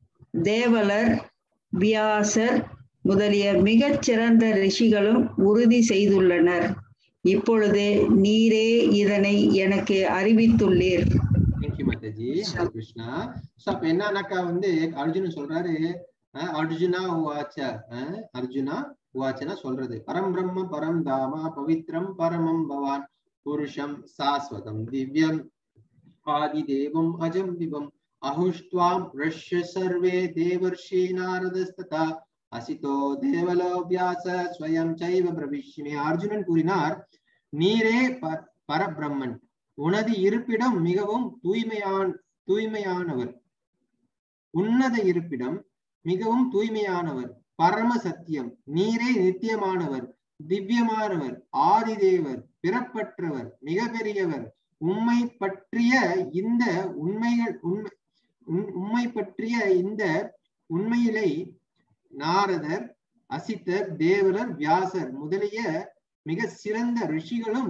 தேவலர் வியாசர் முதலிய மிகச் சிறந்த ரிஷிகளும் உறுதி செய்துள்ளனர் இப்பொழுது நீரே இதனை எனக்கு அறிவித்துள்ளீர் தேங்க்யூ மாதாஜி ஹரே கிருஷ்ணா சோ அப்ப என்னன்னாக்கா வந்து அர்ஜுனன் சொல்றாரு அஹ், அர்ஜுனா உவாச்ச அஹ், அர்ஜுனா உவாச்சனா சொல்றது பரம் பிரம்ம பரம் தாமா பவித்ரம் பரமம் பவான் புருஷம் சாஸ்வதம் திவ்யம் ஆதி தேவம் அஜம் விவம் அஹுஷ்வாம் ரிஷ்ய சர்வே தேவர்ஷி நாரதஸ்ததா அசிதோ தேவலோ வியாச ஸ்வயம் சைவ பிரவிஷ்யமே அர்ஜுனன் கூறினார் நீரே ப- பரபிரம்மன் உனது இருப்பிடம் மிகவும் தூய்மையான் தூய்மையானவர் உன்னத இருப்பிடம் மிகவும் தூய்மையானவர் பரம சத்தியம் நீரே நித்தியமானவர் திவ்யமானவர் ஆதிதேவர் பிறப்பற்றவர் மிக பெரியவர் உம்மை பற்றிய இந்த உண்மைகள் உண்மை உம்- உம்மை பற்றிய இந்த உண்மையிலை நாரதர் அசித்தர் தேவலர் வியாசர் முதலிய மிக சிறந்த ரிஷிகளும்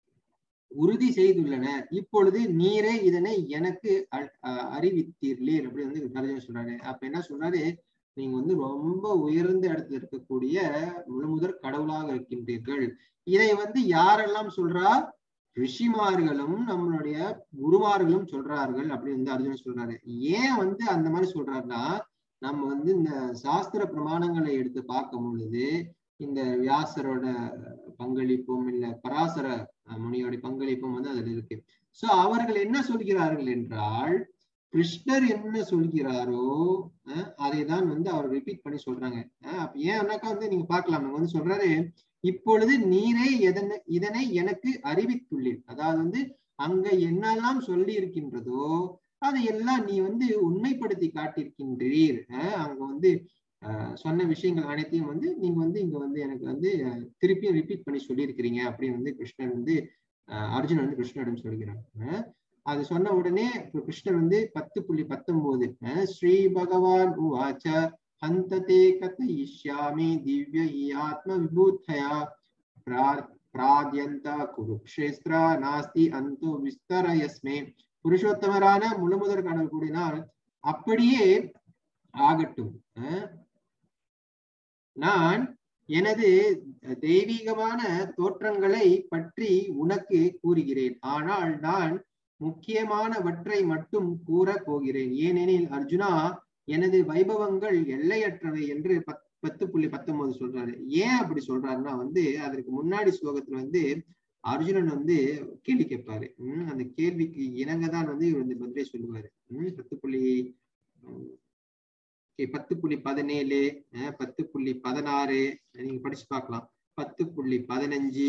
உறுதி செய்துள்ளனர் இப்பொழுது நீரே இதனை எனக்கு அ- அ- அறிவித்தீர்களீர் அப்படி வந்து அர்ஜுனன் சொல்றாரு அப்ப என்ன சொல்றாரு நீங்க வந்து ரொம்ப உயர்ந்த இடத்துல இருக்கக்கூடிய முழுமுதற் கடவுளாக இருக்கின்றீர்கள் இதை வந்து யாரெல்லாம் சொல்றா ரிஷிமார்களும் நம்மளுடைய குருமார்களும் சொல்றார்கள் அப்படின்னு வந்து அர்ஜுனன் சொல்றாரு ஏன் வந்து அந்த மாதிரி சொல்றாருன்னா நம்ம வந்து இந்த சாஸ்திர பிரமாணங்களை எடுத்து பார்க்கும் பொழுது இந்த வியாசரோட பங்களிப்பும் இல்ல பராசர அஹ், முனியோட பங்களிப்பும் வந்து அதுல இருக்கு சோ அவர்கள் என்ன சொல்கிறார்கள் என்றால் கிருஷ்ணர் என்ன சொல்கிறாரோ அஹ், அதை தான் வந்து அவர் ரிப்பீட் பண்ணி சொல்றாங்க அஹ், அப்ப ஏன்னாக்கா வந்து நீங்க பார்க்கலாம் இங்க வந்து சொல்றாரு இப்பொழுது நீரே எதனை இதனை எனக்கு அறிவித்துள்ளீர் அதாவது வந்து அங்க என்னெல்லாம் சொல்லி இருக்கின்றதோ அதை எல்லாம் நீ வந்து உண்மைப்படுத்தி காட்டியிருக்கின்றீர் அஹ், அங்க வந்து அஹ், சொன்ன விஷயங்கள் அனைத்தையும் வந்து நீங்க வந்து இங்க வந்து எனக்கு வந்து அஹ், திருப்பியும் ரிப்பீட் பண்ணி சொல்லியிருக்கிறீங்க அப்படின்னு வந்து கிருஷ்ணன் வந்து அஹ், அர்ஜுனன் வந்து கிருஷ்ணரிடம் சொல்கிறார் அஹ், அது சொன்ன உடனே இப்ப கிருஷ்ணர் வந்து பத்து புள்ளி பத்தொன்பது அஹ், ஸ்ரீ பகவான் உவாச்ச ஹந்ததே கதயிஷ்யாமி திவ்ய ஆத்ம விபூத்தயா பிரார் பிராத்யந்த குருக்ஷேஸ்திரா நாஸ்தி அந்தோ விஸ்தரயஸ்மே புருஷோத்தமரான முழுமுதற் கடவுள் கூடினால் அப்படியே ஆகட்டும் அஹ். நான் எனது தெய்வீகமான தோற்றங்களை பற்றி உனக்கு கூறுகிறேன் ஆனால் நான் முக்கியமானவற்றை மட்டும் கூற போகிறேன் ஏனெனில் அர்ஜுனா எனது வைபவங்கள் எல்லையற்றவை என்று பத் பத்து புள்ளி பத்தொன்பது சொல்றாரு ஏன் அப்படி சொல்றாருன்னா வந்து அதற்கு முன்னாடி ஸ்லோகத்துல வந்து அர்ஜுனன் வந்து கேள்வி கேட்பாரு உம் அந்த கேள்விக்கு இணங்கதான் வந்து இவர் வந்து பதிலே சொல்லுவாரு உம் பத்து புள்ளி உம் okay, பத்து புள்ளி பதினேழு அஹ், பத்து புள்ளி பதினாறு நீங்க படிச்சு பார்க்கலாம் பத்து புள்ளி பதினஞ்சு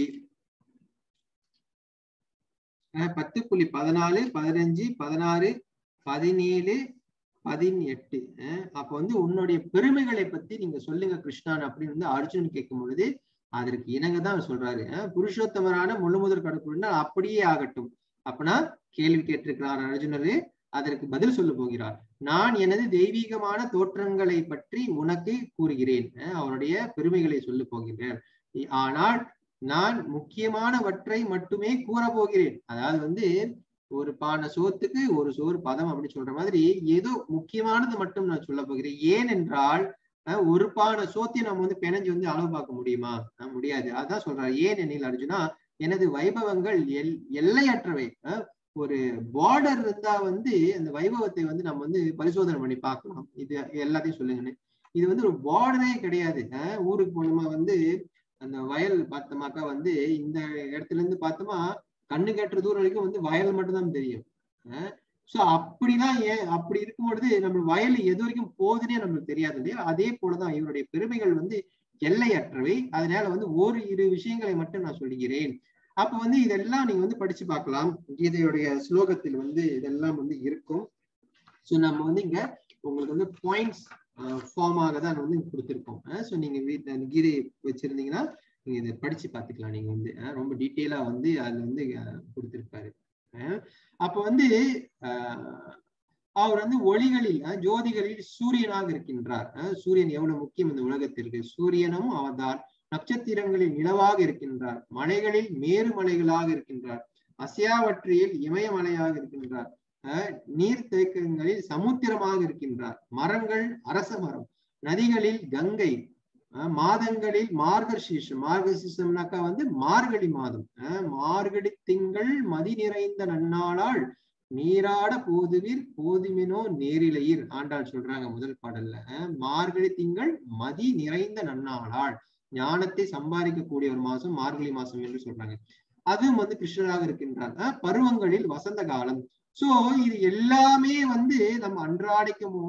அஹ், பத்து புள்ளி பதினாலு பதினஞ்சு பதினாறு பதினேழு பதினெட்டு அஹ், அப்ப வந்து உன்னுடைய பெருமைகளை பத்தி நீங்க சொல்லுங்க கிருஷ்ணன் அப்படின்னு வந்து அர்ஜுனன் கேட்கும் பொழுது அதற்கு இணங்கதான் அவர் சொல்றாரு அஹ், புருஷோத்தமரான முழுமுதற் கடவுள்னா அப்படியே ஆகட்டும் அப்பனா கேள்வி கேட்டிருக்கிறார் அர்ஜுனரு அதற்கு பதில் சொல்ல போகிறார் நான் எனது தெய்வீகமான தோற்றங்களை பற்றி உனக்கு கூறுகிறேன் அஹ், அவனுடைய பெருமைகளை சொல்ல போகிறேன் இ- ஆனால் நான் முக்கியமானவற்றை மட்டுமே கூற போகிறேன் அதாவது வந்து ஒரு பானை சோத்துக்கு ஒரு சோறு பதம் அப்படி சொல்ற மாதிரி ஏதோ முக்கியமானது மட்டும் நான் சொல்ல போகிறேன் ஏனென்றால் அஹ், ஒரு பானை சோத்தையும் நம்ம வந்து பிணைஞ்சு வந்து அளவு பார்க்க முடியுமா அஹ், முடியாது அதான் சொல்றாரு ஏன் எனில் அர்ஜுனா எனது வைபவங்கள் எல் எல்லையற்றவை அஹ், ஒரு பார்டர் இருந்தா வந்து அந்த வைபவத்தை வந்து நம்ம வந்து பரிசோதனை பண்ணி பார்க்கலாம் இது எல்லாத்தையும் சொல்லுங்கன்னு இது வந்து ஒரு பார்டரே கிடையாது அஹ், ஊருக்கு போனோமா வந்து அந்த வயல் பார்த்தோமாக்கா வந்து இந்த இடத்துல இருந்து பார்த்தோமா கண்ணு கட்டுற தூரம் வரைக்கும் வந்து வயல் மட்டும்தான் தெரியும் சோ அப்படிதான் ஏன் அப்படி இருக்கும் பொழுது நம்ம வயல் எது வரைக்கும் போகுதுன்னே நம்மளுக்கு தெரியாது இல்லையா அதே போலதான் இவருடைய பெருமைகள் வந்து எல்லையற்றவை அதனால வந்து ஒரு இரு விஷயங்களை மட்டும் நான் சொல்கிறேன் அப்ப வந்து இதெல்லாம் நீங்க வந்து படிச்சு பார்க்கலாம் கீதையுடைய ஸ்லோகத்தில் வந்து இதெல்லாம் வந்து இருக்கும் ஸோ நம்ம வந்து இங்க உங்களுக்கு வந்து பாயிண்ட்ஸ் ஃபார்மாக தான் வந்து கொடுத்துருக்கோம் ஸோ நீங்க வீட்டில் அந்த கீதை வச்சிருந்தீங்கன்னா நீங்க இதை படிச்சு பார்த்துக்கலாம் நீங்க வந்து அஹ் ரொம்ப டீட்டெயிலா வந்து அதுல வந்து அஹ் கொடுத்திருப்பாரு அஹ் அப்ப வந்து அஹ் அவர் வந்து ஒளிகளில் அஹ் ஜோதிகளில் சூரியனாக இருக்கின்றார் அஹ் சூரியன் எவ்வளவு முக்கியம் இந்த உலகத்திற்கு சூரியனும் அவர்தான் நட்சத்திரங்களில் நிலவாக இருக்கின்றார் மலைகளில் மேருமலைகளாக இருக்கின்றார் அசையாவற்றியில் இமயமலையாக இருக்கின்றார் அஹ் நீர் தேக்கங்களில் சமுத்திரமாக இருக்கின்றார் மரங்கள் அரச மரம் நதிகளில் கங்கை அஹ் மாதங்களில் மார்கசீஷம் மார்கசீஷம்னாக்கா வந்து மார்கழி மாதம் அஹ் மார்கழி திங்கள் மதி நிறைந்த நன்னாளால் நீராட போதுவீர் போதுமினோ நேரிலையீர் ஆண்டாள் சொல்றாங்க முதல் பாடல்ல அஹ் மார்கழி திங்கள் மதி நிறைந்த நன்னாளால் ஞானத்தை சம்பாதிக்கக்கூடிய ஒரு மாசம் மார்கழி மாசம் என்று சொல்றாங்க அதுவும் வந்து கிருஷ்ணராக இருக்கின்றார் அஹ் பருவங்களில் வசந்த காலம் சோ இது எல்லாமே வந்து நம்ம அன்றாடைக்குமோ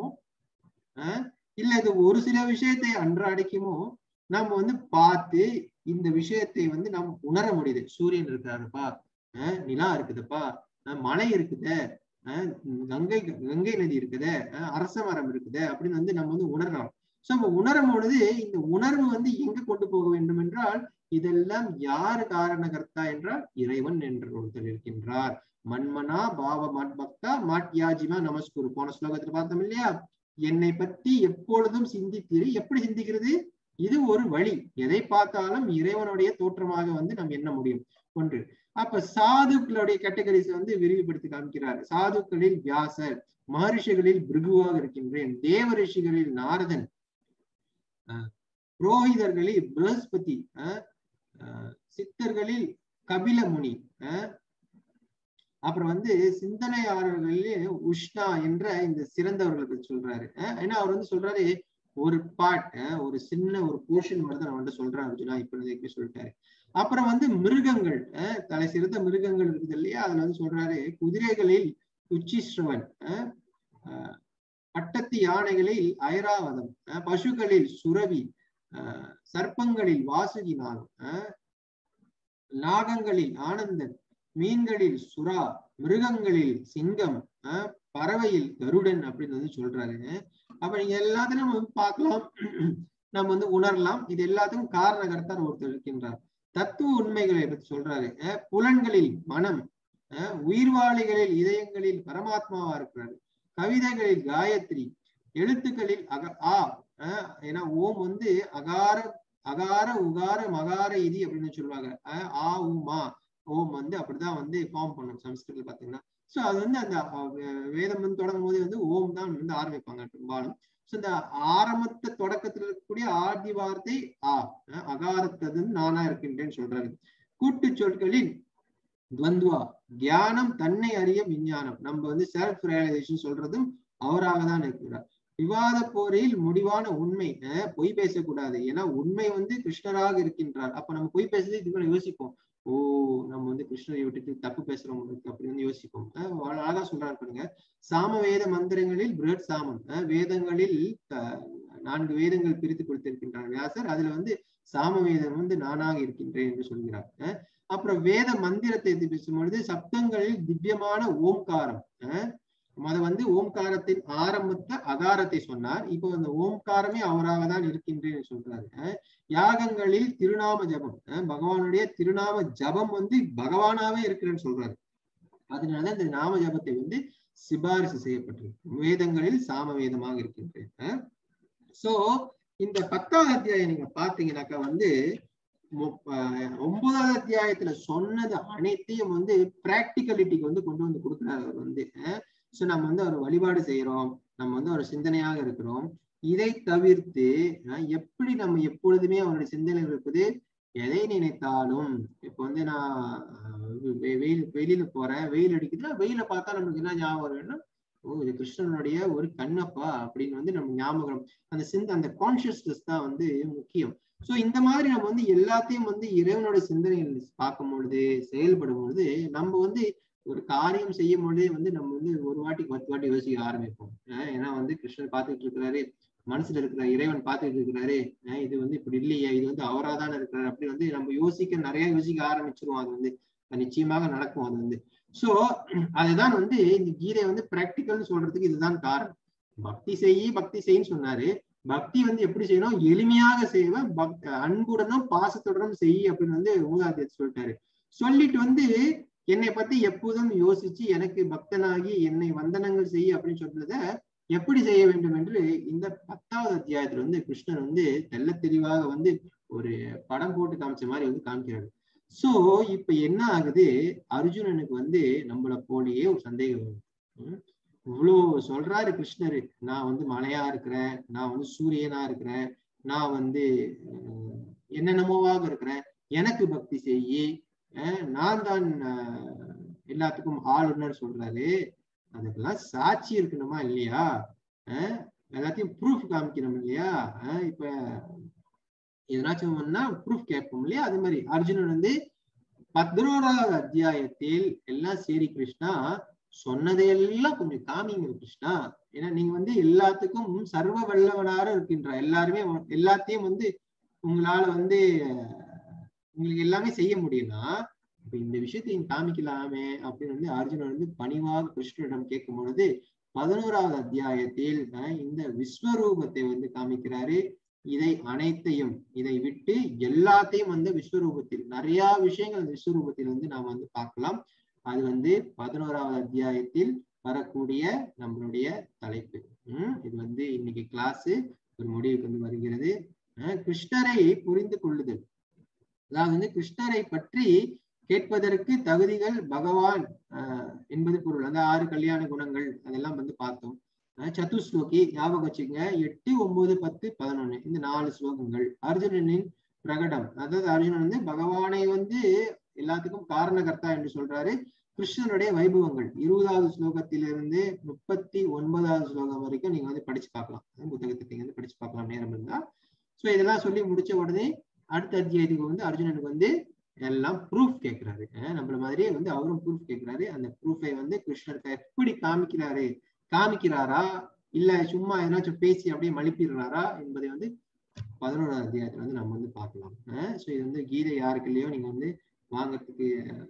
அஹ் இல்ல இது ஒரு சில விஷயத்தை அன்றாடைக்குமோ நம்ம வந்து பார்த்து இந்த விஷயத்தை வந்து நம்ம உணர முடியுது சூரியன் இருக்கிறாருப்பா அஹ் நிலா இருக்குதுப்பா அஹ் மலை இருக்குதே அஹ் கங்கை கங்கை நதி இருக்குதே அஹ் அரச மரம் இருக்குதே அப்படின்னு வந்து நம்ம வந்து உணரலாம் சோ நம்ம உணரும் பொழுது இந்த உணர்வு வந்து எங்க கொண்டு போக வேண்டும் என்றால் இதெல்லாம் யாரு காரணகர்த்தா என்றால் இறைவன் என்று ஒருத்தர் இருக்கின்றார் மன்மனா பாவ மட்பக்தா மாட்யாஜிமா நமஸ்குரு போன ஸ்லோகத்துல பார்த்தோம் இல்லையா என்னை பற்றி எப்பொழுதும் சிந்தித்தீரு எப்படி சிந்திக்கிறது இது ஒரு வழி எதை பார்த்தாலும் இறைவனுடைய தோற்றமாக வந்து நம்ம எண்ண முடியும் ஒன்று அப்ப சாதுக்களுடைய கேட்டகரிஸ் வந்து விரிவுபடுத்தி காமிக்கிறார் சாதுக்களில் வியாசர் மகரிஷிகளில் பிருகுவாக இருக்கின்றேன் தேவ ரிஷிகளில் நாரதன் அஹ் புரோகிதர்களில் பிரகஸ்பதி அஹ் அஹ் சித்தர்களில் கபில முனி அஹ் அப்புறம் வந்து சிந்தனையாளர்களிலே உஷ்ணா என்ற இந்த சிறந்தவர்கள் பத்தி சொல்றாரு அஹ் ஏன்னா அவர் வந்து சொல்றாரு ஒரு பாட் ஒரு சின்ன ஒரு போர்ஷன் மட்டும் நான் வந்து சொல்றேன் அர்ஜுனா இப்ப சொல்லிட்டாரு அப்புறம் வந்து மிருகங்கள் அஹ் தலை சிறந்த மிருகங்கள் இருக்குது இல்லையா அதுல வந்து சொல்றாரு குதிரைகளில் உச்சிஸ்ரவன் அஹ் அஹ் பட்டத்து யானைகளில் ஐராவதம் அஹ் பசுக்களில் சுரவி அஹ் சர்ப்பங்களில் வாசுகி நாகம் அஹ் நாகங்களில் ஆனந்தன் மீன்களில் சுறா மிருகங்களில் சிங்கம் அஹ் பறவையில் கருடன் அப்படின்னு வந்து சொல்றாரு அப்ப நீங்க எல்லாத்தையும் நம்ம வந்து பார்க்கலாம் நம்ம வந்து உணரலாம் இது எல்லாத்துக்கும் காரணகர்த்தார் ஒருத்தர் இருக்கின்றார் தத்துவ உண்மைகளை பத்தி சொல்றாரு அஹ் புலன்களில் மனம் அஹ் உயிர்வாளிகளில் இதயங்களில் பரமாத்மாவா இருக்கிறாரு கவிதைகளில் காயத்ரி எழுத்துக்களில் அக ஆ அஹ் ஏன்னா ஓம் வந்து அகார அகார உகார மகார இதி அப்படின்னு சொல்லுவாங்க அஹ் ஆ உமா ஓம் வந்து அப்படிதான் வந்து ஃபார்ம் பண்ணும் சம்ஸ்கிருதத்துல பாத்தீங்கன்னா சோ அது வந்து அந்த வேதம் வந்து தொடங்கும் போது வந்து ஓம் தான் வந்து ஆரம்பிப்பாங்க பெரும்பாலும் சோ இந்த ஆரம்பத்த தொடக்கத்துல இருக்கக்கூடிய ஆதி வார்த்தை ஆ அகாரத்தது நானா இருக்கின்றேன்னு சொல்றாரு கூட்டு சொற்களில் துவந்துவா தியானம் தன்னை அறிய விஞ்ஞானம் நம்ம வந்து செல்ஃப் ரியலைசேஷன் சொல்றதும் அவராக தான் இருக்கிறார் விவாத போரில் முடிவான உண்மை பொய் பேசக்கூடாது ஏன்னா உண்மை வந்து கிருஷ்ணராக இருக்கின்றார் அப்ப நம்ம பொய் பேசுறது இதுக்கு யோசிப்போம் ஓ நம்ம வந்து கிருஷ்ணரை விட்டுட்டு தப்பு பேசுறோம் அப்படி வந்து யோசிப்போம் அழகா சொல்றாரு பாருங்க சாம வேத மந்திரங்களில் பிருட் சாமம் வேதங்களில் நான்கு வேதங்கள் பிரித்து கொடுத்திருக்கின்றார் வியாசர் அதுல வந்து சாம வேதம் வந்து நானாக இருக்கின்றேன் என்று சொல்கிறார் அப்புறம் வேத மந்திரத்தை பேசும்பொழுது சப்தங்களில் திவ்யமான ஓம்காரம் அத வந்து ஓம்காரத்தின் ஆரம்பத்த அகாரத்தை சொன்னார் இப்போ அந்த ஓம்காரமே அவராக தான் இருக்கின்றேன்னு சொல்றாரு யாகங்களில் திருநாம ஜபம் பகவானுடைய திருநாம ஜபம் வந்து பகவானாவே இருக்கிறேன்னு சொல்றாரு அதனால இந்த நாம ஜபத்தை வந்து சிபாரிசு செய்யப்பட்டிருக்கு வேதங்களில் சாம வேதமாக இருக்கின்றேன் சோ இந்த பத்தாவது அத்தியாயம் நீங்க பாத்தீங்கன்னாக்கா வந்து ஒன்பதாவது அத்தியாயத்துல சொன்னது அனைத்தையும் வந்து பிராக்டிகலிட்டிக்கு வந்து கொண்டு வந்து கொடுக்குறாரு அவர் வந்து சோ நம்ம வந்து ஒரு வழிபாடு செய்யறோம் நம்ம வந்து ஒரு சிந்தனையாக இருக்கிறோம் இதை தவிர்த்து எப்படி நம்ம எப்பொழுதுமே அவருடைய சிந்தனை இருப்பது எதை நினைத்தாலும் இப்ப வந்து நான் வெயில் வெளியில போறேன் வெயில் அடிக்குதுன்னா வெயில பார்த்தா நமக்கு என்ன ஞாபகம் வரும்னா ஓ இது கிருஷ்ணனுடைய ஒரு கண்ணப்பா அப்படின்னு வந்து நம்ம ஞாபகம் அந்த சிந்த அந்த கான்சியஸ்னஸ் தான் வந்து முக்கியம் சோ இந்த மாதிரி நம்ம வந்து எல்லாத்தையும் வந்து இறைவனோட சிந்தனைகள் பார்க்கும் பொழுது செயல்படும் பொழுது நம்ம வந்து ஒரு காரியம் செய்யும் பொழுதே வந்து நம்ம வந்து ஒரு வாட்டி பத்து வாட்டி யோசிக்க ஆரம்பிப்போம் அஹ் ஏன்னா வந்து கிருஷ்ணர் பார்த்துட்டு இருக்கிறாரு மனசுல இருக்கிற இறைவன் பார்த்துட்டு இருக்கிறாரு அஹ் இது வந்து இப்படி இல்லையே இது வந்து அவராதானே இருக்கிறாரு அப்படி வந்து நம்ம யோசிக்க நிறைய யோசிக்க ஆரம்பிச்சிருவோம் அது வந்து அது நிச்சயமாக நடக்கும் அது வந்து சோ அதுதான் வந்து இந்த கீதை வந்து பிராக்டிக்கல்னு சொல்றதுக்கு இதுதான் காரணம் பக்தி செய்யி பக்தி செய்யின்னு சொன்னாரு பக்தி வந்து எப்படி செய்யணும் எளிமையாக செய்வ பக் அன்புடனும் பாசத்துடனும் செய் அப்படின்னு வந்து மூதாதையர் சொல்லிட்டாரு சொல்லிட்டு வந்து என்னை பத்தி எப்போதும் யோசிச்சு எனக்கு பக்தனாகி என்னை வந்தனங்கள் செய் அப்படின்னு சொல்றத எப்படி செய்ய வேண்டும் என்று இந்த பத்தாவது அத்தியாயத்துல வந்து கிருஷ்ணர் வந்து தெள்ள தெளிவாக வந்து ஒரு படம் போட்டு காமிச்ச மாதிரி வந்து காமிக்கிறாரு சோ இப்ப என்ன ஆகுது அர்ஜுனனுக்கு வந்து நம்மள போலயே ஒரு சந்தேகம் வருது உம் இவ்வளவு சொல்றாரு கிருஷ்ணரு நான் வந்து மலையா இருக்கிறேன் நான் வந்து சூரியனா இருக்கிறேன் நான் வந்து அஹ், என்னென்னமோவாக இருக்கிறேன் எனக்கு பக்தி செய்யி அஹ், நான் தான் அஹ், எல்லாத்துக்கும் ஆளுநர் சொல்றாரு அதுக்கெல்லாம் சாட்சி இருக்கணுமா இல்லையா அஹ், எல்லாத்தையும் ப்ரூஃப் காமிக்கணும் இல்லையா அஹ், இப்ப எதனாச்சும் ஒன்னா ப்ரூஃப் கேட்போம் இல்லையா அது மாதிரி அர்ஜுனன் வந்து பதினோராவது அத்தியாயத்தில் எல்லாம் சரி கிருஷ்ணா சொன்னதையெல்லாம் கொஞ்சம் காமிங்க கிருஷ்ணா ஏன்னா நீங்க வந்து எல்லாத்துக்கும் சர்வ வல்லவனார இருக்கின்ற எல்லாருமே உ- எல்லாத்தையும் வந்து உங்களால வந்து அஹ், உங்களுக்கு எல்லாமே செய்ய முடியும்னா இப்ப இந்த விஷயத்தை நீங்க காமிக்கலாமே அப்படின்னு வந்து அர்ஜுனன் வந்து பணிவாக கிருஷ்ணனிடம் கேட்கும் பொழுது பதினோராவது அத்தியாயத்தில் அஹ், இந்த விஸ்வரூபத்தை வந்து காமிக்கிறாரு இதை அனைத்தையும் இதை விட்டு எல்லாத்தையும் வந்து விஸ்வரூபத்தில் நிறைய விஷயங்கள் அந்த விஸ்வரூபத்தில் வந்து நாம் வந்து பார்க்கலாம் அது வந்து பதினோராவது அத்தியாயத்தில் வரக்கூடிய நம்மளுடைய தலைப்பு உம் இது வந்து இன்னைக்கு கிளாஸ் ஒரு முடிவுக்கு வந்து வருகிறது அஹ் கிருஷ்ணரை புரிந்து கொள்ளுதல் அதாவது வந்து கிருஷ்ணரை பற்றி கேட்பதற்கு தகுதிகள் பகவான் ஆஹ் என்பது பொருள் அந்த ஆறு கல்யாண குணங்கள் அதெல்லாம் வந்து பார்த்தோம் அஹ் சதுஸ்லோகி ஞாபகம் வச்சுக்கங்க எட்டு ஒன்பது பத்து பதினொன்னு இந்த நாலு ஸ்லோகங்கள் அர்ஜுனனின் பிரகடம் அதாவது அர்ஜுனன் வந்து பகவானை வந்து எல்லாத்துக்கும் காரணகர்த்தா என்று சொல்றாரு கிருஷ்ணனுடைய வைபவங்கள் இருபதாவது ஸ்லோகத்திலிருந்து முப்பத்தி ஒன்பதாவது ஸ்லோகம் வரைக்கும் நீங்க வந்து படிச்சு பார்க்கலாம் அஹ் புத்தகத்தை நீங்க வந்து படிச்சு பார்க்கலாம் நேரம் இருந்தா சோ இதெல்லாம் சொல்லி முடிச்ச உடனே அடுத்த அத்தியாயத்துக்கு வந்து அர்ஜுனனுக்கு வந்து எல்லாம் ப்ரூஃப் கேட்கிறாரு அஹ் நம்மள மாதிரியே வந்து அவரும் ப்ரூஃப் கேட்கிறாரு அந்த ப்ரூஃபை வந்து கிருஷ்ணருக்கு எப்படி காமிக்கிறாரு காமிக்கிறாரா இல்ல சும்மா எதனாச்சும் பேசி அப்படியே மழுப்பிடுறாரா என்பதை வந்து பதினோராவது அத்தியாயத்துல வந்து நம்ம வந்து பார்க்கலாம் ஸோ இது வந்து கீதை யாருக்கு இல்லையோ நீங்க வந்து வாங்கறதுக்கு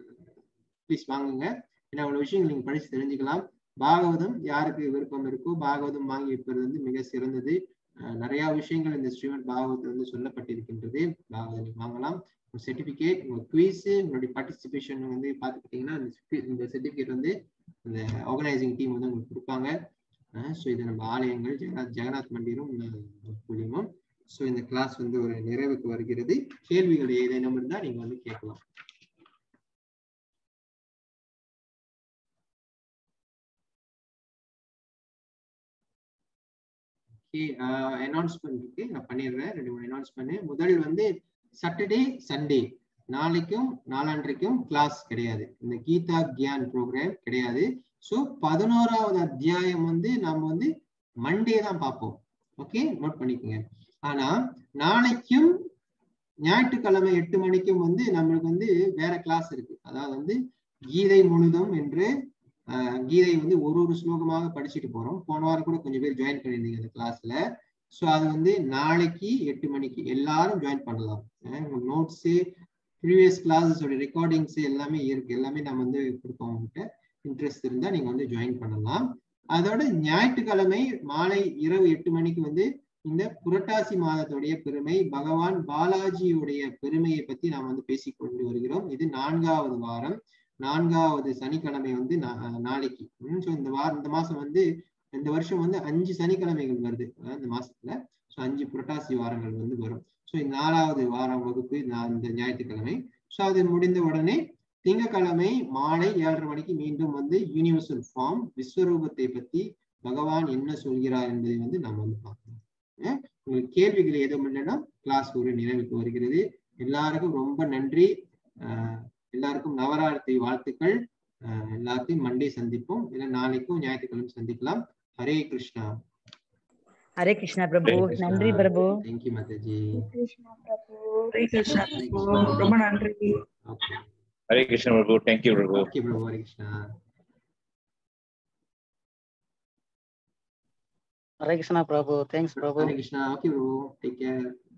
ப்ளீஸ் வாங்குங்க ஏன்னா அவ்வளவு விஷயங்கள் நீங்க படிச்சு தெரிஞ்சுக்கலாம் பாகவதம் யாருக்கு விருப்பம் இருக்கோ பாகவதம் வாங்கி வைப்பது வந்து மிக சிறந்தது அஹ் நிறைய விஷயங்கள் இந்த ஸ்ரீமத் பாகவத்தில் வந்து சொல்லப்பட்டிருக்கின்றது பாகவதம் நீங்க வாங்கலாம் ஒரு சர்டிபிகேட் உங்க குவீஸ் உங்களுடைய பார்ட்டிசிபேஷன் வந்து பார்த்துக்கிட்டீங்கன்னா இந்த certi- இந்த சர்டிபிகேட் வந்து இந்த ஆர்கனைசிங் டீம் வந்து உங்களுக்கு கொடுப்பாங்க ஸோ இது நம்ம ஆலயங்கள் ஜெகநாத் ஜெகநாத் மண்டிரும் மூலியமும் ஸோ இந்த கிளாஸ் வந்து ஒரு நிறைவுக்கு வருகிறது கேள்விகள் ஏதேனும் இருந்தா நீங்க வந்து கேட்கலாம் அனௌன்ஸ்மெண்ட் இருக்கு நான் பண்ணிடுறேன் ரெண்டு மூணு அனௌன்ஸ் பண்ணு முதல் வந்து சாட்டர்டே சண்டே நாளைக்கும் நாளான்றைக்கும் கிளாஸ் கிடையாது இந்த கீதா கியான் ப்ரோக்ராம் கிடையாது ஸோ பதினோராவது அத்தியாயம் வந்து நாம வந்து மண்டே தான் பார்ப்போம் ஓகே நோட் பண்ணிக்கோங்க ஆனா நாளைக்கும் ஞாயிற்றுக்கிழமை எட்டு மணிக்கும் வந்து நம்மளுக்கு வந்து வேற கிளாஸ் இருக்கு அதாவது வந்து கீதை முழுதும் என்று ஆஹ், கீதை வந்து ஒரு ஒரு ஸ்லோகமாக படிச்சுட்டு போறோம் போன வாரம் கூட கொஞ்சம் பேர் ஜாயின் பண்ணியிருந்தீங்க அந்த கிளாஸ்ல ஸோ அது வந்து நாளைக்கு எட்டு மணிக்கு எல்லாரும் ஜாயின் பண்ணலாம் நோட்ஸு ப்ரீவியஸ் கிளாஸஸோட ரெக்கார்டிங்ஸ் எல்லாமே இருக்கு எல்லாமே நம்ம வந்து கொடுப்போம் உங்ககிட்ட இன்ட்ரெஸ்ட் இருந்தா நீங்க வந்து ஜாயின் பண்ணலாம் அதோட ஞாயிற்றுக்கிழமை மாலை இரவு எட்டு மணிக்கு வந்து இந்த புரட்டாசி மாதத்துடைய பெருமை பகவான் பாலாஜியுடைய பெருமையை பத்தி நாம் வந்து பேசிக்கொண்டு வருகிறோம் இது நான்காவது வாரம் நான்காவது சனிக்கிழமை வந்து நா- நாளைக்கு ஸோ இந்த வாரம் இந்த மாசம் வந்து இந்த வருஷம் வந்து அஞ்சு சனிக்கிழமைகள் வருது அஹ் இந்த மாசத்துல ஸோ அஞ்சு புரட்டாசி வாரங்கள் வந்து வரும் ஸோ இந்த நாலாவது வாரம் வகுப்பு நான் இந்த ஞாயிற்றுக்கிழமை ஸோ அது முடிந்த உடனே திங்கட்கிழமை மாலை ஏழரை மணிக்கு மீண்டும் வந்து யூனிவர்சல் ஃபார்ம் விஸ்வரூபத்தை பத்தி பகவான் என்ன சொல்கிறார் என்பதை வந்து நாம் வந்து பார்க்கணும் அஹ் உங்களுக்கு கேள்விகள் எதுவும் இல்லைன்னா கிளாஸ் ஒரு நிறைவுக்கு வருகிறது எல்லாருக்கும் ரொம்ப நன்றி அஹ் எல்லாருக்கும் நவராத்திரி வாழ்த்துக்கள் அஹ் எல்லாத்தையும் மண்டே சந்திப்போம் இல்லை நாளைக்கும் ஞாயிற்றுக்கிழமை சந்திக்கலாம் ஹரே கிருஷ்ணா ஹரே கிருஷ்ணா பிரபு நன்றி பிரபு தேங்க்யூ மாதாஜி கிருஷ்ணா பிரபு ஹரே கிருஷ்ணா ரொம்ப நன்றி okay Hare Krishna Prabhu. Thank you, Prabhu. Okay Prabhu Hare Krishna Hare Krishna Prabhu. Thanks, Prabhu. Hare Krishna okay Prabhu take care